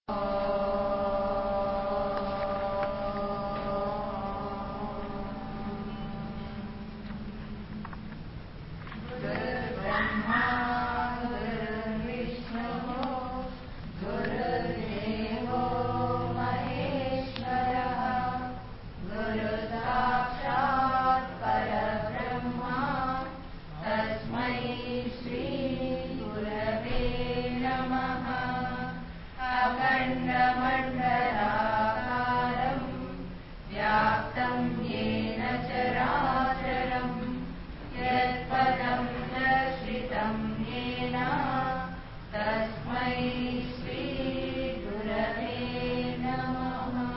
अखण्डमण्डलाकारम् व्याप्तं येन चराचरम् यत्पदं दर्शितं येन तस्मै श्रीगुरवे नमः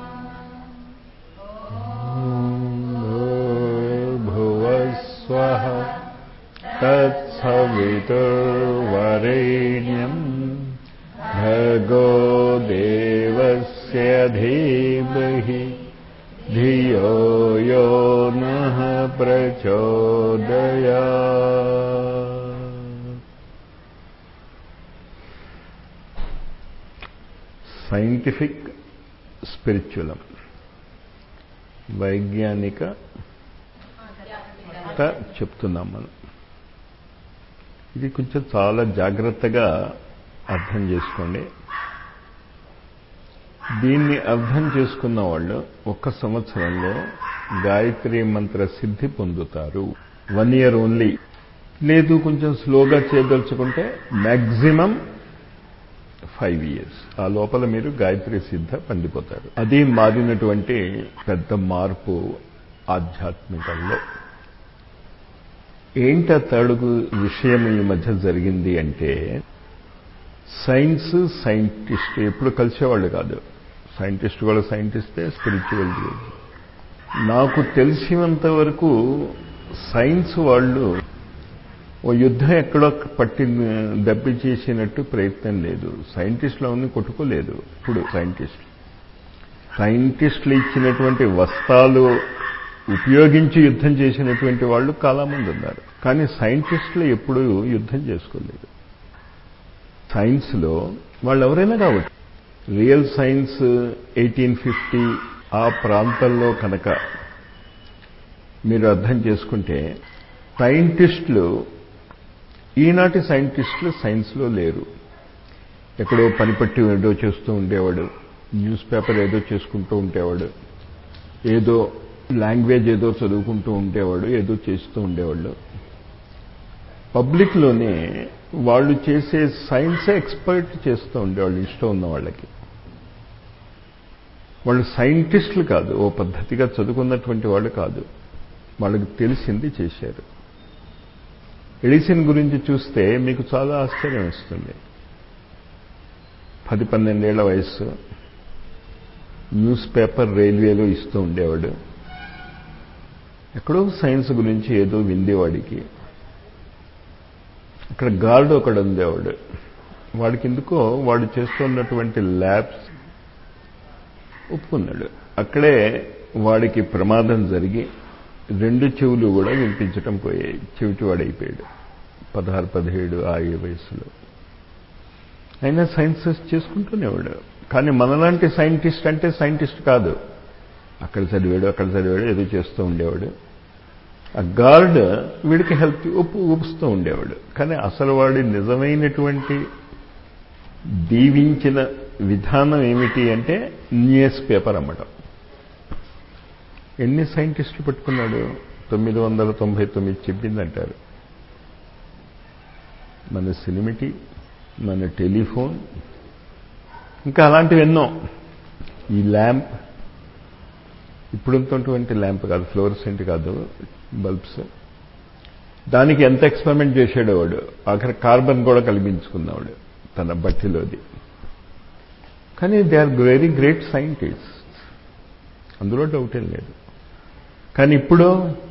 भुवस्वः तत्सवितुर्वरेण्यम् भर्गो देवस्य धीमहि धियो यो नः प्रचोदयात् సైంటిఫిక్ స్పిరిచువలం వైజ్ఞానిక చెప్తున్నాం మనం ఇది కొంచెం చాలా జాగ్రత్తగా అర్థం చేసుకోండి దీన్ని అర్థం చేసుకున్న వాళ్ళు ఒక్క సంవత్సరంలో గాయత్రి మంత్ర సిద్ధి పొందుతారు వన్ ఇయర్ ఓన్లీ లేదు కొంచెం స్లోగా చేయదలుచుకుంటే మ్యాక్సిమం ఫైవ్ ఇయర్స్ ఆ లోపల మీరు గాయత్రి సిద్ధ పొందిపోతారు అది మారినటువంటి పెద్ద మార్పు ఆధ్యాత్మికంలో ఏంట తడుగు విషయం ఈ మధ్య జరిగింది అంటే సైన్స్ సైంటిస్ట్ ఎప్పుడు కలిసేవాళ్ళు కాదు సైంటిస్ట్ కూడా సైంటిస్టే స్పిరిచువల్ నాకు తెలిసినంత వరకు సైన్స్ వాళ్ళు ఓ యుద్ధం ఎక్కడో పట్టి దెబ్బ చేసినట్టు ప్రయత్నం లేదు సైంటిస్టులు అవన్నీ కొట్టుకోలేదు ఇప్పుడు సైంటిస్ట్ సైంటిస్టులు ఇచ్చినటువంటి వస్త్రాలు ఉపయోగించి యుద్ధం చేసినటువంటి వాళ్ళు చాలామంది ఉన్నారు కానీ సైంటిస్టులు ఎప్పుడూ యుద్ధం చేసుకోలేదు సైన్స్లో వాళ్ళు ఎవరైనా కావచ్చు రియల్ సైన్స్ ఎయిటీన్ ఫిఫ్టీ ఆ ప్రాంతంలో కనుక మీరు అర్థం చేసుకుంటే సైంటిస్టులు ఈనాటి సైంటిస్టులు సైన్స్లో లేరు ఎక్కడో పనిపట్టి ఏదో చేస్తూ ఉండేవాడు న్యూస్ పేపర్ ఏదో చేసుకుంటూ ఉండేవాడు ఏదో లాంగ్వేజ్ ఏదో చదువుకుంటూ ఉండేవాడు ఏదో చేస్తూ ఉండేవాళ్ళు పబ్లిక్లోనే వాళ్ళు చేసే సైన్సే ఎక్స్పర్ట్ చేస్తూ ఉండేవాళ్ళు ఇష్టం ఉన్న వాళ్ళకి వాళ్ళు సైంటిస్టులు కాదు ఓ పద్ధతిగా చదువుకున్నటువంటి వాళ్ళు కాదు వాళ్ళకి తెలిసింది చేశారు ఎడిసిన్ గురించి చూస్తే మీకు చాలా ఆశ్చర్యం వస్తుంది పది పన్నెండేళ్ల వయస్సు న్యూస్ పేపర్ రైల్వేలో ఇస్తూ ఉండేవాడు ఎక్కడో సైన్స్ గురించి ఏదో విందేవాడికి అక్కడ గార్డు ఒకడు ఉండేవాడు వాడికి ఎందుకో వాడు చేస్తున్నటువంటి ల్యాబ్స్ ఒప్పుకున్నాడు అక్కడే వాడికి ప్రమాదం జరిగి రెండు చెవులు కూడా వినిపించటం పోయాయి చెవిటివాడైపోయాడు పదహారు పదిహేడు ఆ ఏ వయసులో అయినా సైన్సెస్ చేసుకుంటూనేవాడు కానీ మనలాంటి సైంటిస్ట్ అంటే సైంటిస్ట్ కాదు అక్కడ చదివాడు అక్కడ చదివాడు ఏదో చేస్తూ ఉండేవాడు ఆ గార్డ్ వీడికి హెల్ప్ ఉప్పు ఊపుస్తూ ఉండేవాడు కానీ అసలు వాడి నిజమైనటువంటి దీవించిన విధానం ఏమిటి అంటే న్యూస్ పేపర్ అమ్మటం ఎన్ని సైంటిస్టులు పెట్టుకున్నాడు తొమ్మిది వందల తొంభై తొమ్మిది చెప్పిందంటారు మన సినిమిటీ మన టెలిఫోన్ ఇంకా అలాంటివి ఎన్నో ఈ ల్యాంప్ ఇప్పుడున్నటువంటి ల్యాంప్ కాదు ఫ్లోరసెంట్ కాదు బల్బ్స్ దానికి ఎంత ఎక్స్పెరిమెంట్ చేసాడో వాడు ఆఖరి కార్బన్ కూడా కల్పించుకున్నవాడు తన బట్టిలోది కానీ they are very great scientist అందులో డౌట్ ఏం లేదు కానీ ఇప్పుడు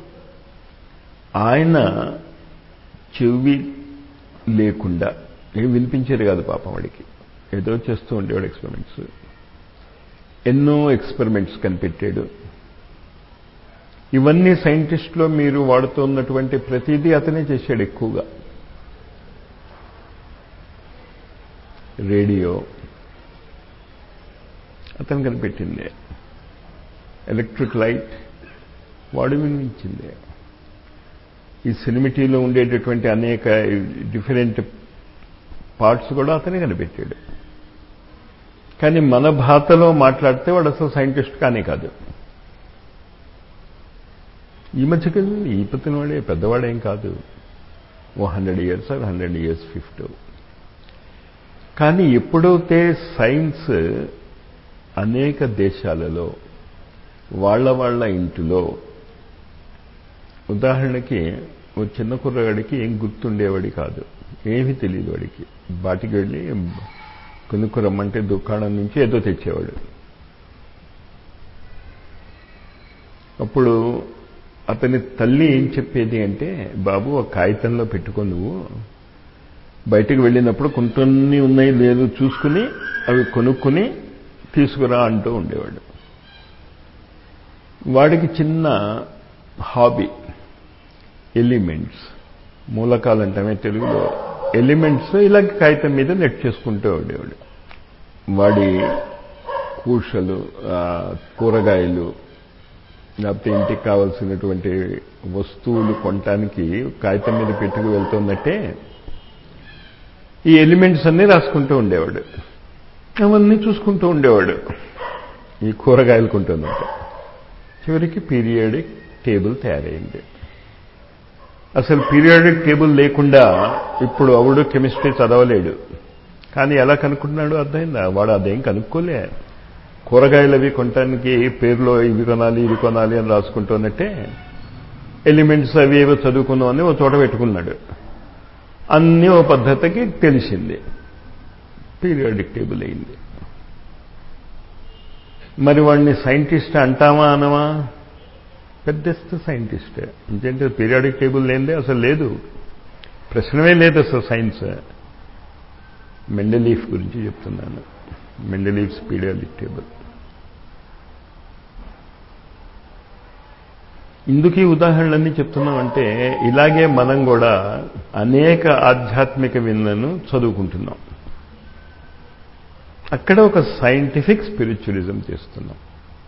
ఆయన చెవి లేకుండా ఏం వినిపించేది కాదు పాపం వాడికి ఏదో చేస్తూ ఉండేవాడు ఎక్స్పెరిమెంట్స్ ఎన్నో ఎక్స్పెరిమెంట్స్ కనిపెట్టాడు ఇవన్నీ సైంటిస్ట్లో మీరు వాడుతున్నటువంటి ప్రతిదీ అతనే చేశాడు ఎక్కువగా రేడియో అతను కనిపెట్టింది ఎలక్ట్రిక్ లైట్ వాడు వినిపించింది ఈ సినిమిటీలో ఉండేటటువంటి అనేక డిఫరెంట్ పార్ట్స్ కూడా అతనే కనిపెట్టాడు కానీ మన భాషలో మాట్లాడితే వాడు అసలు సైంటిస్ట్ కానే కాదు ఈ మధ్యకాలం ఈ పత్తిన వాడే పెద్దవాడేం కాదు ఓ hundred years or hundred years fifty కానీ ఎప్పుడైతే సైన్స్ అనేక దేశాలలో వాళ్ళ వాళ్ళ ఇంటిలో ఉదాహరణకి ఓ చిన్న కుర్రగాడికి ఏం గుర్తుండేవాడి కాదు ఏమీ తెలియదు వాడికి బాటికి వెళ్ళి కొనుక్కురమ్మంటే దుకాణం నుంచి ఏదో తెచ్చేవాడు అప్పుడు అతని తల్లి ఏం చెప్పేది అంటే బాబు ఒక కాగితంలో పెట్టుకో నువ్వు బయటకు వెళ్ళినప్పుడు కొన్ని ఉన్నాయి లేదు చూసుకుని అవి కొనుక్కుని తీసుకురా అంటూ ఉండేవాడు వాడికి చిన్న హాబీ ఎలిమెంట్స్ మూలకాలు అంటామే తెలుగులో ఎలిమెంట్స్ ఇలా కాగితం మీద నెట్ చేసుకుంటూ ఉండేవాడు వాడి కూషలు కూరగాయలు లేకపోతే ఇంటికి కావలసినటువంటి వస్తువులు కొనటానికి కాగితం మీద పెట్టుకు వెళ్తున్నట్టే ఈ ఎలిమెంట్స్ అన్నీ రాసుకుంటూ ఉండేవాడు అవన్నీ చూసుకుంటూ ఉండేవాడు ఈ కూరగాయలు కొంటున్నట్టు చివరికి పీరియాడిక్ టేబుల్ తయారైంది అసలు పీరియాడిక్ టేబుల్ లేకుండా ఇప్పుడు అవుడు కెమిస్ట్రీ చదవలేడు కానీ ఎలా కనుక్కుంటున్నాడు అర్థమైందా వాడు అదేం కనుక్కోలే కూరగాయలు అవి కొనటానికి పేరులో ఇవి కొనాలి ఇవి కొనాలి అని రాసుకుంటున్నట్టే ఎలిమెంట్స్ అవి ఏవో చదువుకుందామని ఓ చోట పెట్టుకున్నాడు అన్నీ ఓ పద్ధతికి తెలిసింది పీరియాడిక్ టేబుల్ అయింది మరి వాడిని సైంటిస్ట్ అంటామా అనమా పెద్దెస్ట్ సైంటిస్ట్ ఎందుకంటే పీరియాడిక్ టేబుల్ లేనిదే అసలు లేదు ప్రశ్నమే లేదు అసలు సైన్స్ మెండలీఫ్ గురించి చెప్తున్నాను మెండలీఫ్స్ పీరియాడిక్ టేబుల్ ఇందుకు ఈ ఉదాహరణలన్నీ చెప్తున్నామంటే ఇలాగే మనం కూడా అనేక ఆధ్యాత్మిక విన్నను చదువుకుంటున్నాం అక్కడ ఒక సైంటిఫిక్ స్పిరిచువలిజం చేస్తున్నాం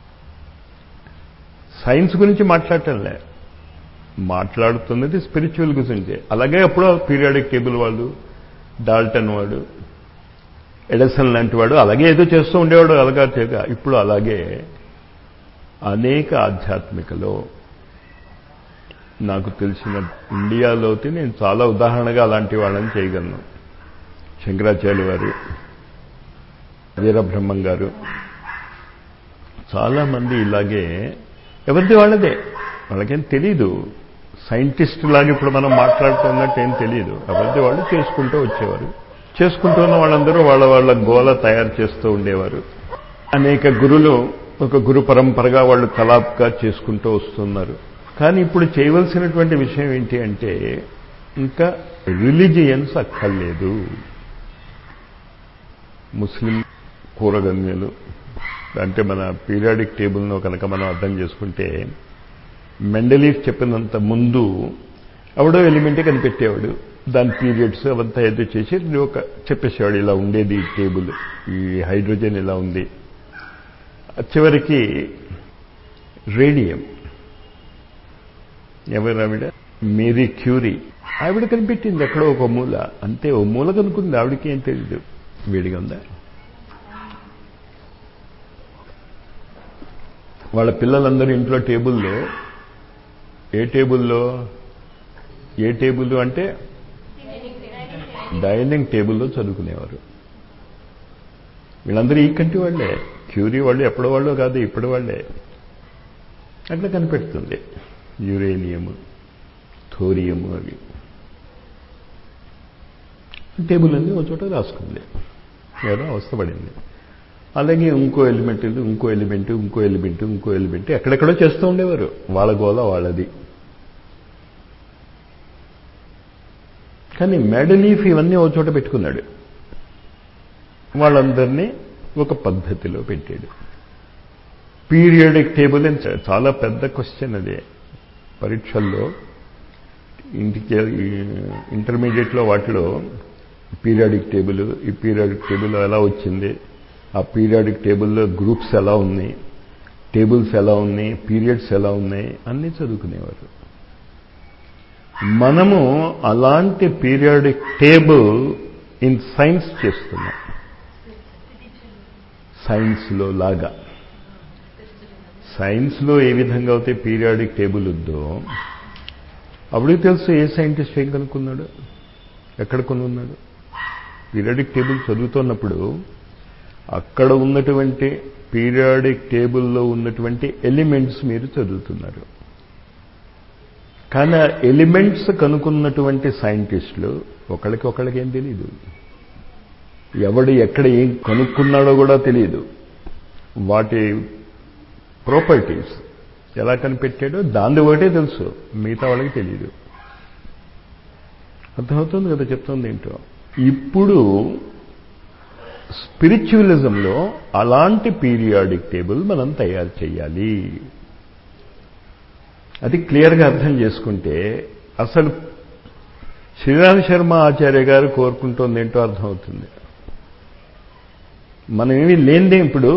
సైన్స్ గురించి మాట్లాడటంలే మాట్లాడుతున్నది స్పిరిచువల్ గురించి అలాగే అప్పుడు పీరియాడిక్ టేబుల్ వాళ్ళు డాల్టన్ వాడు ఎడసన్ లాంటి వాడు అలాగే ఏదో చేస్తూ ఉండేవాడు అలాగా తెగ ఇప్పుడు అలాగే అనేక ఆధ్యాత్మికలో నాకు తెలిసిన ఇండియాలోకి నేను చాలా ఉదాహరణగా అలాంటి వాళ్ళని చేయగలను శంకరాచార్య వారు వీరబ్రహ్మం గారు చాలామంది ఇలాగే ఎవరిది వాళ్ళదే వాళ్ళకేం తెలీదు సైంటిస్ట్ లాగా ఇప్పుడు మనం మాట్లాడుతున్నట్టు ఏం తెలియదు ఎవరిది వాళ్ళు చేసుకుంటూ వచ్చేవారు చేసుకుంటున్న వాళ్ళందరూ వాళ్ళ వాళ్ళ గోల తయారు చేస్తూ ఉండేవారు అనేక గురులు ఒక గురు పరంపరగా వాళ్ళు కలాప్గా చేసుకుంటూ వస్తున్నారు కానీ ఇప్పుడు చేయవలసినటువంటి విషయం ఏంటి అంటే ఇంకా రిలీజియన్స్ అక్కర్లేదు ముస్లిం కూరగన్యలు అంటే మన పీరియాడిక్ టేబుల్ను కనుక మనం అర్థం చేసుకుంటే మెండలీఫ్ చెప్పినంత ముందు ఎవడో ఎలిమెంటే కనిపెట్టేవాడు దాని పీరియడ్స్ అవంతా ఏదో చేసి ఒక చెప్పేసేవాడు ఇలా ఉండేది టేబుల్ ఈ హైడ్రోజన్ ఇలా ఉంది చివరికి రేడియం ఎవరు ఆవిడ మేరీ క్యూరీ ఆవిడ కనిపెట్టింది ఎక్కడో ఒక మూల అంతే ఓ మూల కనుక్కుంది ఆవిడకి ఏం తెలియదు వేడిగా ఉందా వాళ్ళ పిల్లలందరూ ఇంట్లో టేబుల్లో ఏ టేబుల్లో ఏ టేబుల్ అంటే డైనింగ్ టేబుల్లో చదువుకునేవారు వీళ్ళందరూ ఈ కంటి వాళ్ళే క్యూరీ వాళ్ళు ఎప్పటి వాళ్ళు కాదు ఇప్పటి వాళ్ళే అట్లా కనిపెడుతుంది యురేనియము థోరియము అవి టేబుల్ అన్ని ఒక చోట రాసుకుంది ఏదో అవస్థపడింది అలాగే ఇంకో ఎలిమెంట్ ఇంకో ఎలిమెంట్ ఇంకో ఎలిమెంట్ ఇంకో ఎలిమెంట్ ఎక్కడెక్కడో చేస్తూ ఉండేవారు వాళ్ళ గోల వాళ్ళది కానీ మెడలీఫ్ ఇవన్నీ ఒక చోట పెట్టుకున్నాడు వాళ్ళందరినీ ఒక పద్ధతిలో పెట్టాడు పీరియాడిక్ టేబుల్ అని చాలా పెద్ద క్వశ్చన్ అది పరీక్షల్లో ఇంటికి ఇంటర్మీడియట్లో వాటిలో పీరియాడిక్ టేబుల్ ఈ పీరియాడిక్ టేబుల్ ఎలా వచ్చింది ఆ పీరియాడిక్ టేబుల్లో గ్రూప్స్ ఎలా ఉన్నాయి టేబుల్స్ ఎలా ఉన్నాయి పీరియడ్స్ ఎలా ఉన్నాయి అన్నీ చదువుకునేవారు మనము అలాంటి పీరియాడిక్ టేబుల్ ఇన్ సైన్స్ చేస్తున్నాం సైన్స్లో లాగా సైన్స్లో ఏ విధంగా అయితే పీరియాడిక్ టేబుల్ ఉందో అప్పటికి తెలుసు ఏ సైంటిస్ట్ ఏం కనుక్కున్నాడు ఎక్కడ కొనున్నాడు పీరియాడిక్ టేబుల్ చదువుతున్నప్పుడు అక్కడ ఉన్నటువంటి పీరియాడిక్ టేబుల్లో ఉన్నటువంటి ఎలిమెంట్స్ మీరు చదువుతున్నారు కానీ ఆ ఎలిమెంట్స్ కనుక్కున్నటువంటి సైంటిస్టులు ఒకళ్ళకి ఒకళ్ళకి ఏం తెలియదు ఎవడు ఎక్కడ ఏం కనుక్కున్నాడో కూడా తెలియదు వాటి ప్రాపర్టీస్ ఎలా కనిపెట్టాడో దాని ఒకటే తెలుసు మిగతా వాళ్ళకి తెలియదు అర్థమవుతుంది కదా చెప్తుంది ఏంటో ఇప్పుడు స్పిరిచువలిజంలో అలాంటి పీరియాడిక్ టేబుల్ మనం తయారు చేయాలి అది క్లియర్గా అర్థం చేసుకుంటే అసలు శ్రీరామ్ శర్మ ఆచార్య గారు కోరుకుంటోంది ఏంటో అర్థమవుతుంది మనం ఏమీ లేనిదే ఇప్పుడు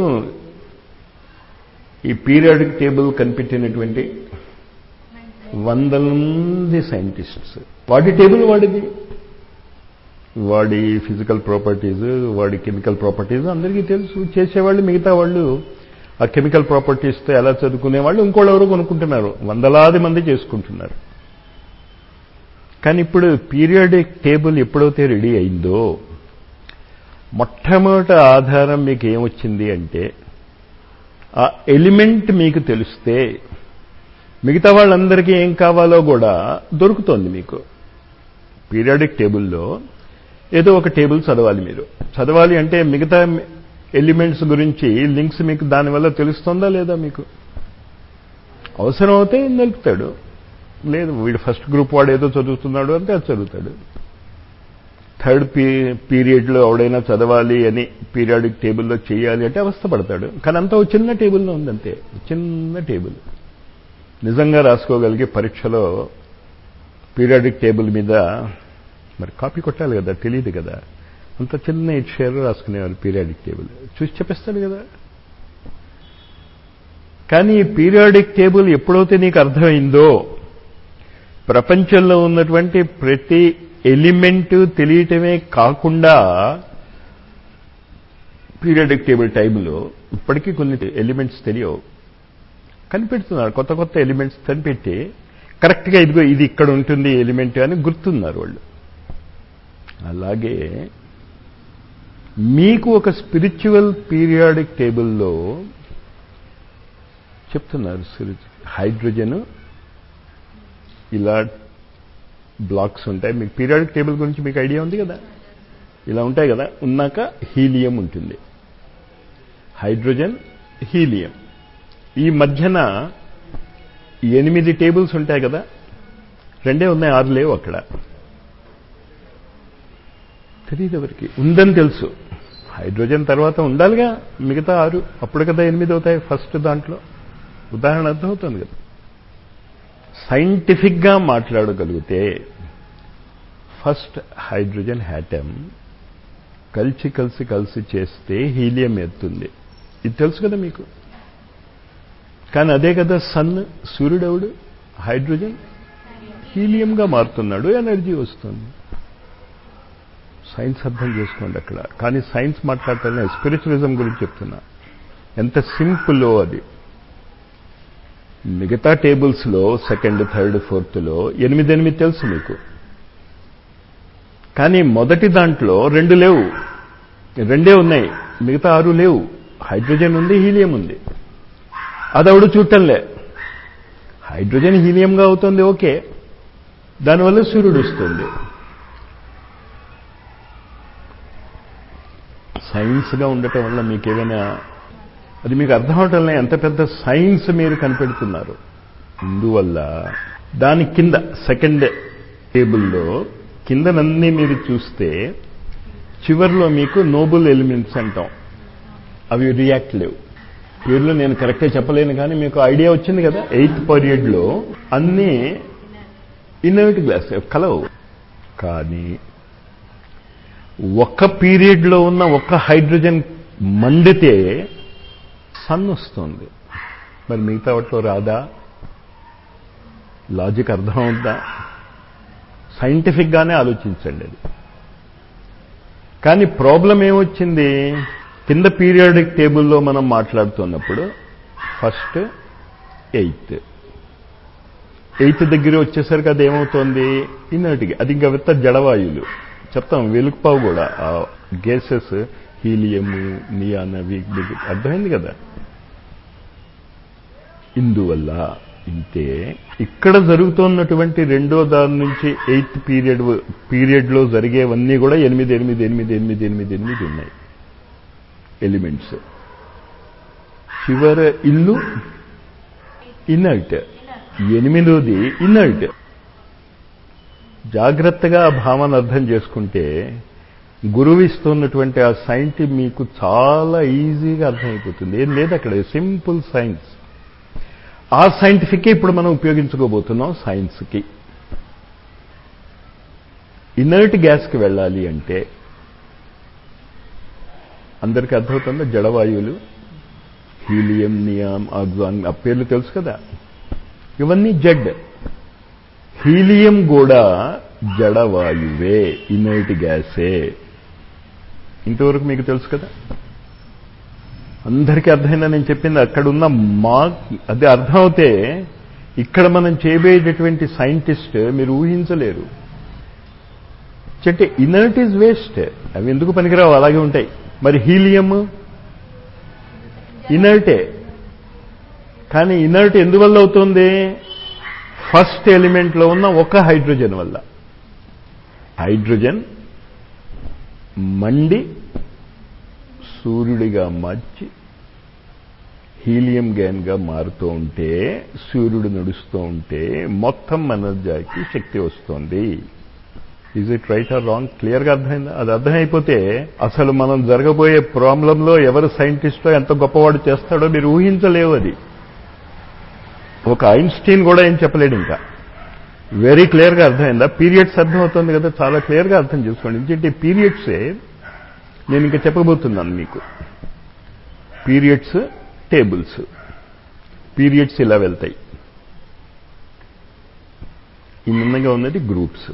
ఈ పీరియాడిక్ టేబుల్ కనిపెట్టినటువంటి వందల మంది సైంటిస్ట్స్ వాడి టేబుల్ వాడిది వాడి ఫిజికల్ ప్రాపర్టీస్ వాడి కెమికల్ ప్రాపర్టీస్ అందరికీ తెలుసు చేసేవాళ్ళు మిగతా వాళ్ళు ఆ కెమికల్ ప్రాపర్టీస్తో ఎలా చదువుకునే వాళ్ళు ఇంకోళ్ళు ఎవరో కొనుక్కుంటున్నారు వందలాది మంది చేసుకుంటున్నారు కానీ ఇప్పుడు పీరియాడిక్ టేబుల్ ఎప్పుడైతే రెడీ అయిందో మొట్టమొదటి ఆధారం మీకు ఏమొచ్చింది అంటే ఆ ఎలిమెంట్ మీకు తెలిస్తే మిగతా వాళ్ళందరికీ ఏం కావాలో కూడా దొరుకుతోంది మీకు పీరియాడిక్ టేబుల్లో ఏదో ఒక టేబుల్ చదవాలి మీరు చదవాలి అంటే మిగతా ఎలిమెంట్స్ గురించి లింక్స్ మీకు దానివల్ల తెలుస్తుందా లేదా మీకు అవసరం అవుతే నిలుపుతాడు లేదు వీడు ఫస్ట్ గ్రూప్ వాడు ఏదో చదువుతున్నాడు అంటే అది చదువుతాడు థర్డ్ పీ పీరియడ్లో ఎవడైనా చదవాలి అని పీరియాడిక్ టేబుల్లో చేయాలి అంటే అవస్థపడతాడు కానీ అంతా ఒక చిన్న టేబుల్లో ఉందంతే చిన్న టేబుల్ నిజంగా రాసుకోగలిగే పరీక్షలో పీరియాడిక్ టేబుల్ మీద మరి కాపీ కొట్టాలి కదా తెలియదు కదా అంత చిన్న ఎయిట్ షేర్ రాసుకునేవారు పీరియాడిక్ టేబుల్ చూసి చెప్పేస్తాడు కదా కానీ ఈ పీరియాడిక్ టేబుల్ ఎప్పుడైతే నీకు అర్థమైందో ప్రపంచంలో ఉన్నటువంటి ప్రతి ఎలిమెంట్ తెలియటమే కాకుండా పీరియాడిక్ టేబుల్ టైంలో ఇప్పటికీ కొన్ని ఎలిమెంట్స్ తెలియవు కనిపెడుతున్నారు కొత్త కొత్త ఎలిమెంట్స్ కనిపెట్టి కరెక్ట్గా ఇదిగో ఇది ఇక్కడ ఉంటుంది ఎలిమెంట్ అని గుర్తున్నారు వాళ్ళు అలాగే మీకు ఒక స్పిరిచువల్ పీరియాడిక్ టేబుల్లో చెప్తున్నారు హైడ్రోజన్ ఇలా బ్లాక్స్ ఉంటాయి మీకు పీరియాడిక్ టేబుల్ గురించి మీకు ఐడియా ఉంది కదా ఇలా ఉంటాయి కదా ఉన్నాక హీలియం ఉంటుంది హైడ్రోజన్ హీలియం ఈ మధ్యన ఎనిమిది టేబుల్స్ ఉంటాయి కదా రెండే ఉన్నాయి ఆరు లేవు అక్కడ తెలియదు ఎవరికి ఉందని తెలుసు హైడ్రోజన్ తర్వాత ఉండాలిగా మిగతా ఆరు అప్పుడు కదా ఎనిమిది అవుతాయి ఫస్ట్ దాంట్లో ఉదాహరణ అర్థమవుతుంది కదా సైంటిఫిక్గా మాట్లాడగలిగితే ఫస్ట్ హైడ్రోజన్ హ్యాటమ్ కలిసి కలిసి కలిసి చేస్తే హీలియం ఎత్తుంది ఇది తెలుసు కదా మీకు కానీ అదే కదా సన్ సూర్యుడెవడు హైడ్రోజన్ హీలియంగా మారుతున్నాడు ఎనర్జీ వస్తుంది సైన్స్ అర్థం చేసుకోండి అక్కడ కానీ సైన్స్ మాట్లాడటం స్పిరిచువలిజం గురించి చెప్తున్నా ఎంత సింపుల్లో అది మిగతా టేబుల్స్లో సెకండ్ థర్డ్ ఫోర్త్లో ఎనిమిది ఎనిమిది తెలుసు మీకు కానీ మొదటి దాంట్లో రెండు లేవు రెండే ఉన్నాయి మిగతా ఆరు లేవు హైడ్రోజన్ ఉంది హీలియం ఉంది అదవుడు చూడటంలే హైడ్రోజన్ హీలియంగా అవుతుంది ఓకే దానివల్ల సూర్యుడు వస్తుంది సైన్స్గా ఉండటం వల్ల మీకు ఏదైనా అది మీకు అర్థం అవటంలో ఎంత పెద్ద సైన్స్ మీరు కనిపెడుతున్నారు అందువల్ల దాని కింద సెకండ్ టేబుల్లో కిందనన్నీ మీరు చూస్తే చివరిలో మీకు నోబుల్ ఎలిమెంట్స్ అంటాం అవి రియాక్ట్ లేవు పేర్లు నేను కరెక్ట్గా చెప్పలేను కానీ మీకు ఐడియా వచ్చింది కదా ఎయిత్ పీరియడ్లో అన్నీ ఇన్నోవేట్ గ్లాస్ కలవు కానీ ఒక్క పీరియడ్లో ఉన్న ఒక్క హైడ్రోజన్ మండితే సన్ వస్తుంది మరి మిగతా వాటిలో రాదా లాజిక్ అర్థమవుద్దా సైంటిఫిక్గానే ఆలోచించండి అది కానీ ప్రాబ్లం ఏమొచ్చింది కింద పీరియాడిక్ టేబుల్లో మనం మాట్లాడుతున్నప్పుడు ఫస్ట్ ఎయిత్ ఎయిత్ దగ్గర వచ్చేసరికి అది ఏమవుతోంది ఇన్నటికి అది ఇంకా విత్త జడవాయువులు చెప్తాం వెలుగుపావు కూడా ఆ గ్యాసెస్ హీలియము నియాన్ అవి అర్థమైంది కదా ఇందువల్ల ఇంతే ఇక్కడ జరుగుతున్నటువంటి రెండో దాని నుంచి ఎయిత్ పీరియడ్ పీరియడ్లో జరిగేవన్నీ కూడా ఎనిమిది ఎనిమిది ఎనిమిది ఎనిమిది ఎనిమిది ఎనిమిది ఉన్నాయి ఎలిమెంట్స్ చివర ఇల్లు ఇన్నర్ట్ ఎనిమిదోది ఇన్నర్ట్ జాగ్రత్తగా ఆ భావన అర్థం చేసుకుంటే గురువు ఇస్తున్నటువంటి ఆ సైన్స్ మీకు చాలా ఈజీగా అర్థమైపోతుంది ఏం లేదు అక్కడ సింపుల్ సైన్స్ ఆ సైంటిఫికే ఇప్పుడు మనం ఉపయోగించుకోబోతున్నాం సైన్స్కి ఇనర్ట్ గ్యాస్కి వెళ్ళాలి అంటే అందరికీ అర్థమవుతుందా జడవాయువులు హీలియం నియామ్ ఆక్సాన్ ఆ పేర్లు తెలుసు కదా ఇవన్నీ జడ్ హీలియం కూడా జడవాయువే ఇనర్ట్ గ్యాసే ఇంతవరకు మీకు తెలుసు కదా అందరికీ అర్థమైందా నేను చెప్పింది అక్కడున్న మా అది అర్థమవుతే ఇక్కడ మనం చేయబోయేటటువంటి సైంటిస్ట్ మీరు ఊహించలేరు చెట్టు ఇనర్ట్ ఈజ్ వేస్ట్ అవి ఎందుకు పనికిరావు అలాగే ఉంటాయి మరి హీలియం ఇనర్టే కానీ ఇనర్ట్ ఎందువల్ల అవుతుంది ఫస్ట్ ఎలిమెంట్లో ఉన్న ఒక హైడ్రోజన్ వల్ల హైడ్రోజన్ మండి సూర్యుడిగా మార్చి హీలియం గ్యాన్గా మారుతూ ఉంటే సూర్యుడు నడుస్తూ ఉంటే మొత్తం మనర్జాకి శక్తి వస్తుంది is it right or wrong క్లియర్గా అర్థమైందా అది అర్థమైపోతే అసలు మనం జరగబోయే ప్రాబ్లంలో ఎవరు సైంటిస్టో ఎంత గొప్పవాడు చేస్తాడో మీరు ఊహించలేవు అది ఒక ఐన్స్టీన్ కూడా ఏం చెప్పలేడు ఇంకా వెరీ క్లియర్గా అర్థమైందా పీరియడ్స్ అర్థమవుతుంది కదా చాలా క్లియర్గా అర్థం చేసుకోండి ఎందుకంటే పీరియడ్సే నేను ఇంకా చెప్పబోతున్నాను మీకు పీరియడ్స్ టేబుల్స్ పీరియడ్స్ ఇలా వెళ్తాయి ఈ నిన్నగా ఉన్నది గ్రూప్స్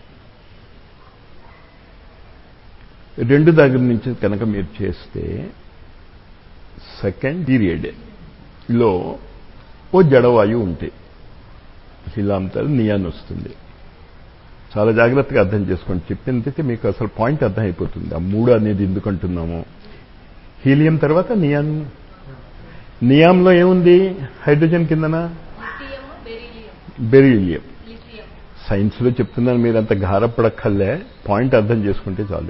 రెండు దగ్గర నుంచి కనుక మీరు చేస్తే సెకండ్ పీరియడ్ లో ఓ జడవాయువు ఉంటే శిలాంతరం నియాన్ వస్తుంది చాలా జాగ్రత్తగా అర్థం చేసుకోండి చెప్పిందైతే మీకు అసలు పాయింట్ అర్థమైపోతుంది ఆ మూడు అనేది ఎందుకంటున్నాము హీలియం తర్వాత నియాన్ నియాంలో ఏముంది హైడ్రోజన్ కిందన బెరీలియం సైన్స్లో చెప్తున్నాను మీరు అంత గారపడక్కర్లే పాయింట్ అర్థం చేసుకుంటే చాలు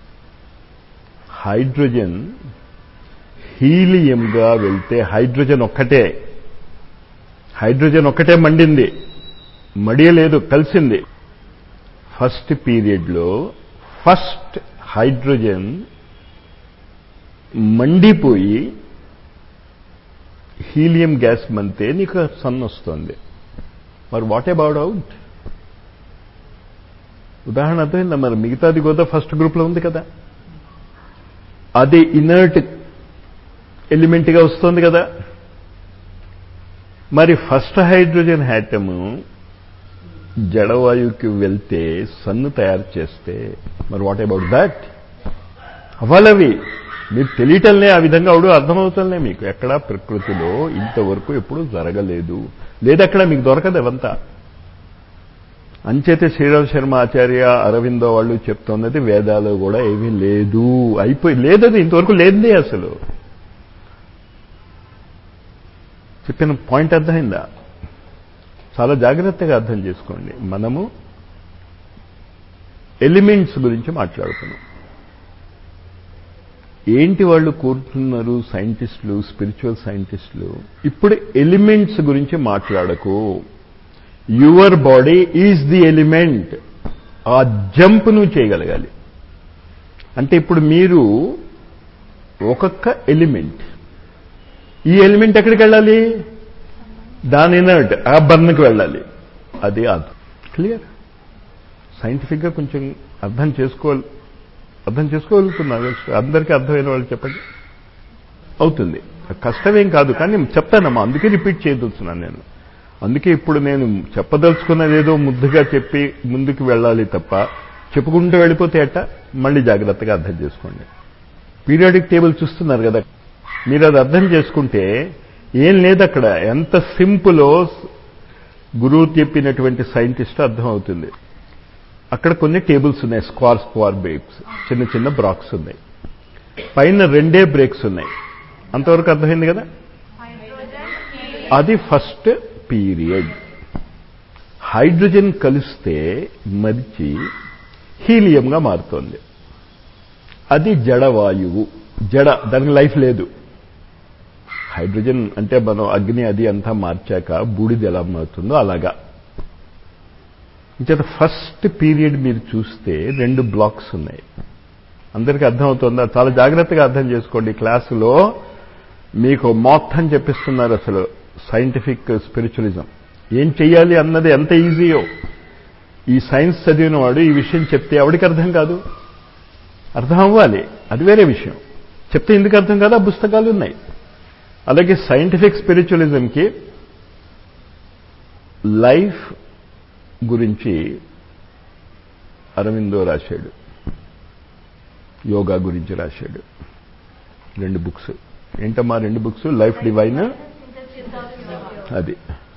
హైడ్రోజన్ హీలియంగా వెళ్తే హైడ్రోజన్ ఒక్కటే హైడ్రోజన్ ఒక్కటే మండింది మడియలేదు కలిసింది ఫస్ట్ పీరియడ్లో ఫస్ట్ హైడ్రోజన్ మండిపోయి హీలియం గ్యాస్ మంతే నీకు సన్ వస్తుంది మరి వాట్ అబౌట్ అవుట్ ఉదాహరణ అర్థమైందా మరి మిగతాది కూడా ఫస్ట్ గ్రూప్లో ఉంది కదా అది ఇనర్ట్ ఎలిమెంట్గా వస్తుంది కదా మరి ఫస్ట్ హైడ్రోజన్ హ్యాటము జడవాయువుకి వెళ్తే సన్ను తయారు చేస్తే మరి వాట్ అబౌట్ దాట్ అవ్వాలవి మీరు తెలియటంలే ఆ విధంగా అవడు అర్థమవుతుందే మీకు ఎక్కడా ప్రకృతిలో ఇంతవరకు ఎప్పుడు జరగలేదు లేదక్కడ మీకు దొరకదు అవంతా అంచేతే శ్రీరామ్ శర్మ ఆచార్య అరవిందో వాళ్ళు చెప్తున్నది వేదాలు కూడా ఏమీ లేదు అయిపోయి లేదది ఇంతవరకు లేదే అసలు చెప్పిన పాయింట్ అర్థమైందా చాలా జాగ్రత్తగా అర్థం చేసుకోండి మనము ఎలిమెంట్స్ గురించి మాట్లాడుతున్నాం ఏంటి వాళ్ళు కోరుతున్నారు సైంటిస్టులు స్పిరిచువల్ సైంటిస్టులు ఇప్పుడు ఎలిమెంట్స్ గురించి మాట్లాడకు your body is the element ఆ జంప్ నువ్వు చేయగలగాలి అంటే ఇప్పుడు మీరు ఒక్కొక్క ఎలిమెంట్ ఈ ఎలిమెంట్ ఎక్కడికి వెళ్ళాలి దాని ఇనర్ట్ ఆ బర్న్కి వెళ్ళాలి అది అది క్లియర్ సైంటిఫిక్గా కొంచెం అర్థం చేసుకోవాలి అర్థం చేసుకోగలుగుతున్నారు అందరికీ అర్థమైన వాళ్ళు చెప్పండి అవుతుంది కష్టమేం కాదు కానీ చెప్తానమ్మా అందుకే రిపీట్ చేయదలుచున్నాను నేను అందుకే ఇప్పుడు నేను చెప్పదలుచుకున్నది ఏదో ముద్దుగా చెప్పి ముందుకు వెళ్ళాలి తప్ప చెప్పుకుంటూ వెళ్ళిపోతే ఎట్ట మళ్ళీ జాగ్రత్తగా అర్థం చేసుకోండి పీరియాడిక్ టేబుల్ చూస్తున్నారు కదా మీరు అది అర్థం చేసుకుంటే ఏం లేదు అక్కడ ఎంత సింపులో గురువు చెప్పినటువంటి సైంటిస్ట్ అర్థం అవుతుంది అక్కడ కొన్ని టేబుల్స్ ఉన్నాయి స్క్వార్ స్క్వార్ బ్రేక్స్ చిన్న చిన్న బ్రాక్స్ ఉన్నాయి పైన రెండే బ్రేక్స్ ఉన్నాయి అంతవరకు అర్థమైంది కదా అది ఫస్ట్ పీరియడ్ హైడ్రోజన్ కలిస్తే మరిచి హీలియంగా మారుతోంది అది జడవాయువు జడ దానికి లైఫ్ లేదు హైడ్రోజన్ అంటే మనం అగ్ని అది అంతా మార్చాక బూడిది ఎలా మారుతుందో అలాగా ఇంచేత ఫస్ట్ పీరియడ్ మీరు చూస్తే రెండు బ్లాక్స్ ఉన్నాయి అందరికీ అర్థమవుతుందా చాలా జాగ్రత్తగా అర్థం చేసుకోండి క్లాసులో మీకు మొత్తం చెప్పిస్తున్నారు అసలు సైంటిఫిక్ స్పిరిచువలిజం ఏం చెయ్యాలి అన్నది ఎంత ఈజీయో ఈ సైన్స్ చదివిన వాడు ఈ విషయం చెప్తే ఎవడికి అర్థం కాదు అర్థం అవ్వాలి అది వేరే విషయం చెప్తే ఎందుకు అర్థం కాదు ఆ పుస్తకాలు ఉన్నాయి అలాగే సైంటిఫిక్ స్పిరిచువలిజంకి లైఫ్ గురించి అరవిందో రాశాడు యోగా గురించి రాశాడు రెండు బుక్స్ ఏంటమ్మా రెండు బుక్స్ లైఫ్ డివైన్ అది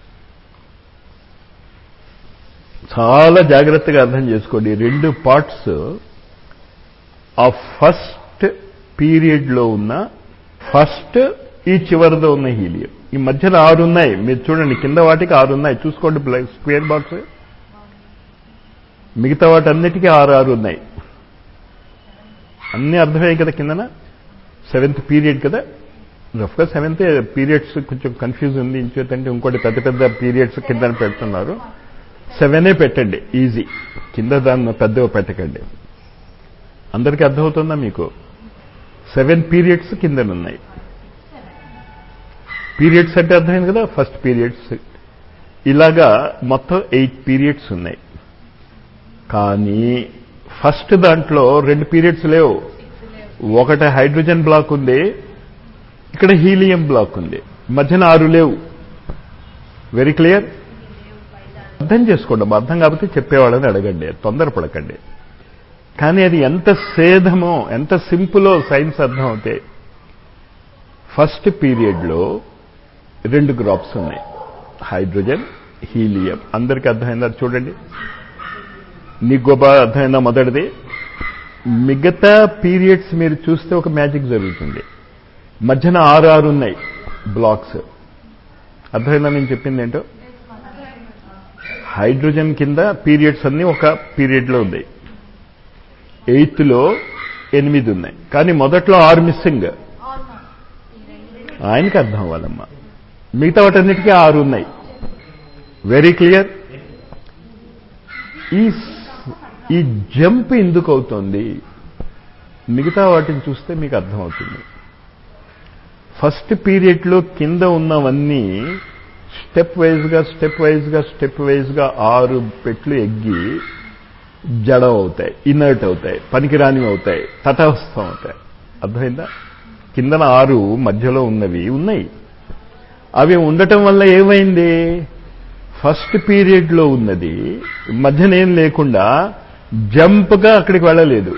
చాలా జాగ్రత్తగా అర్థం చేసుకోండి రెండు పార్ట్స్ ఆ ఫస్ట్ పీరియడ్లో ఉన్న ఫస్ట్ ఈ చివరిలో ఉన్న హీలియం ఈ మధ్యలో ఆరు ఉన్నాయి మీరు చూడండి కింద వాటికి ఆరు ఉన్నాయి చూసుకోండి స్క్వేర్ బాక్స్ మిగతా వాటన్నిటికీ ఆరు ఆరు ఉన్నాయి అన్నీ అర్థమయ్యాయి కదా కిందన సెవెంత్ పీరియడ్ కదా రఫ్గా సెవెంత్ పీరియడ్స్ కొంచెం కన్ఫ్యూజ్ ఉంది ఇంచేతంటే ఇంకోటి పెద్ద పెద్ద పీరియడ్స్ కింద పెడుతున్నారు సెవెనే పెట్టండి ఈజీ కింద దాన్ని పెద్దగా పెట్టకండి అందరికీ అర్థమవుతుందా మీకు సెవెన్ పీరియడ్స్ కిందనున్నాయి పీరియడ్స్ అంటే అర్థమైంది కదా ఫస్ట్ పీరియడ్స్ ఇలాగా మొత్తం ఎయిట్ పీరియడ్స్ ఉన్నాయి కానీ ఫస్ట్ దాంట్లో రెండు పీరియడ్స్ లేవు ఒకటి హైడ్రోజన్ బ్లాక్ ఉంది ఇక్కడ హీలియం బ్లాక్ ఉంది మధ్యన ఆరు లేవు వెరీ క్లియర్ అర్థం చేసుకోండి అర్థం కాకపోతే చెప్పేవాళ్ళని అడగండి తొందరపడకండి కానీ అది ఎంత సేధమో ఎంత సింపులో సైన్స్ అర్థం అవుతే ఫస్ట్ పీరియడ్లో రెండు గ్రాప్స్ ఉన్నాయి హైడ్రోజన్ హీలియం అందరికీ అర్థమైందా చూడండి నీకు గొప్ప అర్థమైందా మొదటిది మిగతా పీరియడ్స్ మీరు చూస్తే ఒక మ్యాజిక్ జరుగుతుంది మధ్యన ఆరు ఆరు ఉన్నాయి బ్లాక్స్ అర్థమైందా నేను చెప్పింది ఏంటో హైడ్రోజన్ కింద పీరియడ్స్ అన్ని ఒక పీరియడ్లో ఉన్నాయి ఎయిత్లో ఎనిమిది ఉన్నాయి కానీ మొదట్లో ఆరు మిస్సింగ్ ఆయనకి అర్థం అవ్వాలమ్మా మిగతా వాటన్నిటికీ ఆరు ఉన్నాయి వెరీ క్లియర్ ఈ ఈ జంప్ ఎందుకు అవుతోంది మిగతా వాటిని చూస్తే మీకు అర్థమవుతుంది ఫస్ట్ పీరియడ్లో కింద ఉన్నవన్నీ స్టెప్ వైజ్గా స్టెప్ వైజ్గా స్టెప్ వైజ్గా ఆరు పెట్లు ఎగ్గి జడ అవుతాయి ఇనర్ట్ అవుతాయి పనికిరానివి అవుతాయి తటస్థం అవుతాయి అర్థమైందా కిందన ఆరు మధ్యలో ఉన్నవి ఉన్నాయి అవి ఉండటం వల్ల ఏమైంది ఫస్ట్ పీరియడ్లో ఉన్నది మధ్యనేం లేకుండా జంప్గా అక్కడికి వెళ్ళలేదు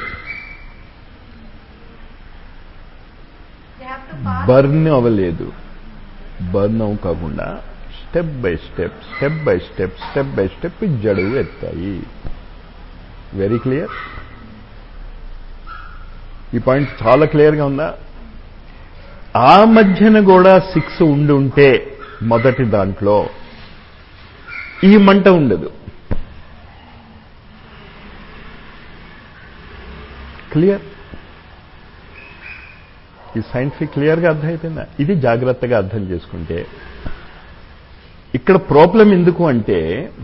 బర్న్ అవ్వలేదు బర్న్ అవు కాకుండా step by step step by step step by step జడువు ఎత్తాయి వెరీ క్లియర్ ఈ పాయింట్ చాలా క్లియర్గా ఉందా ఆ మధ్యన కూడా సిక్స్ ఉండి ఉంటే మొదటి దాంట్లో ఈ మంట ఉండదు క్లియర్ ఈ సైంటిఫిక్ క్లియర్గా అర్థమైపోయిందా ఇది జాగ్రత్తగా అర్థం చేసుకుంటే ఇక్కడ ప్రాబ్లం ఎందుకు అంటే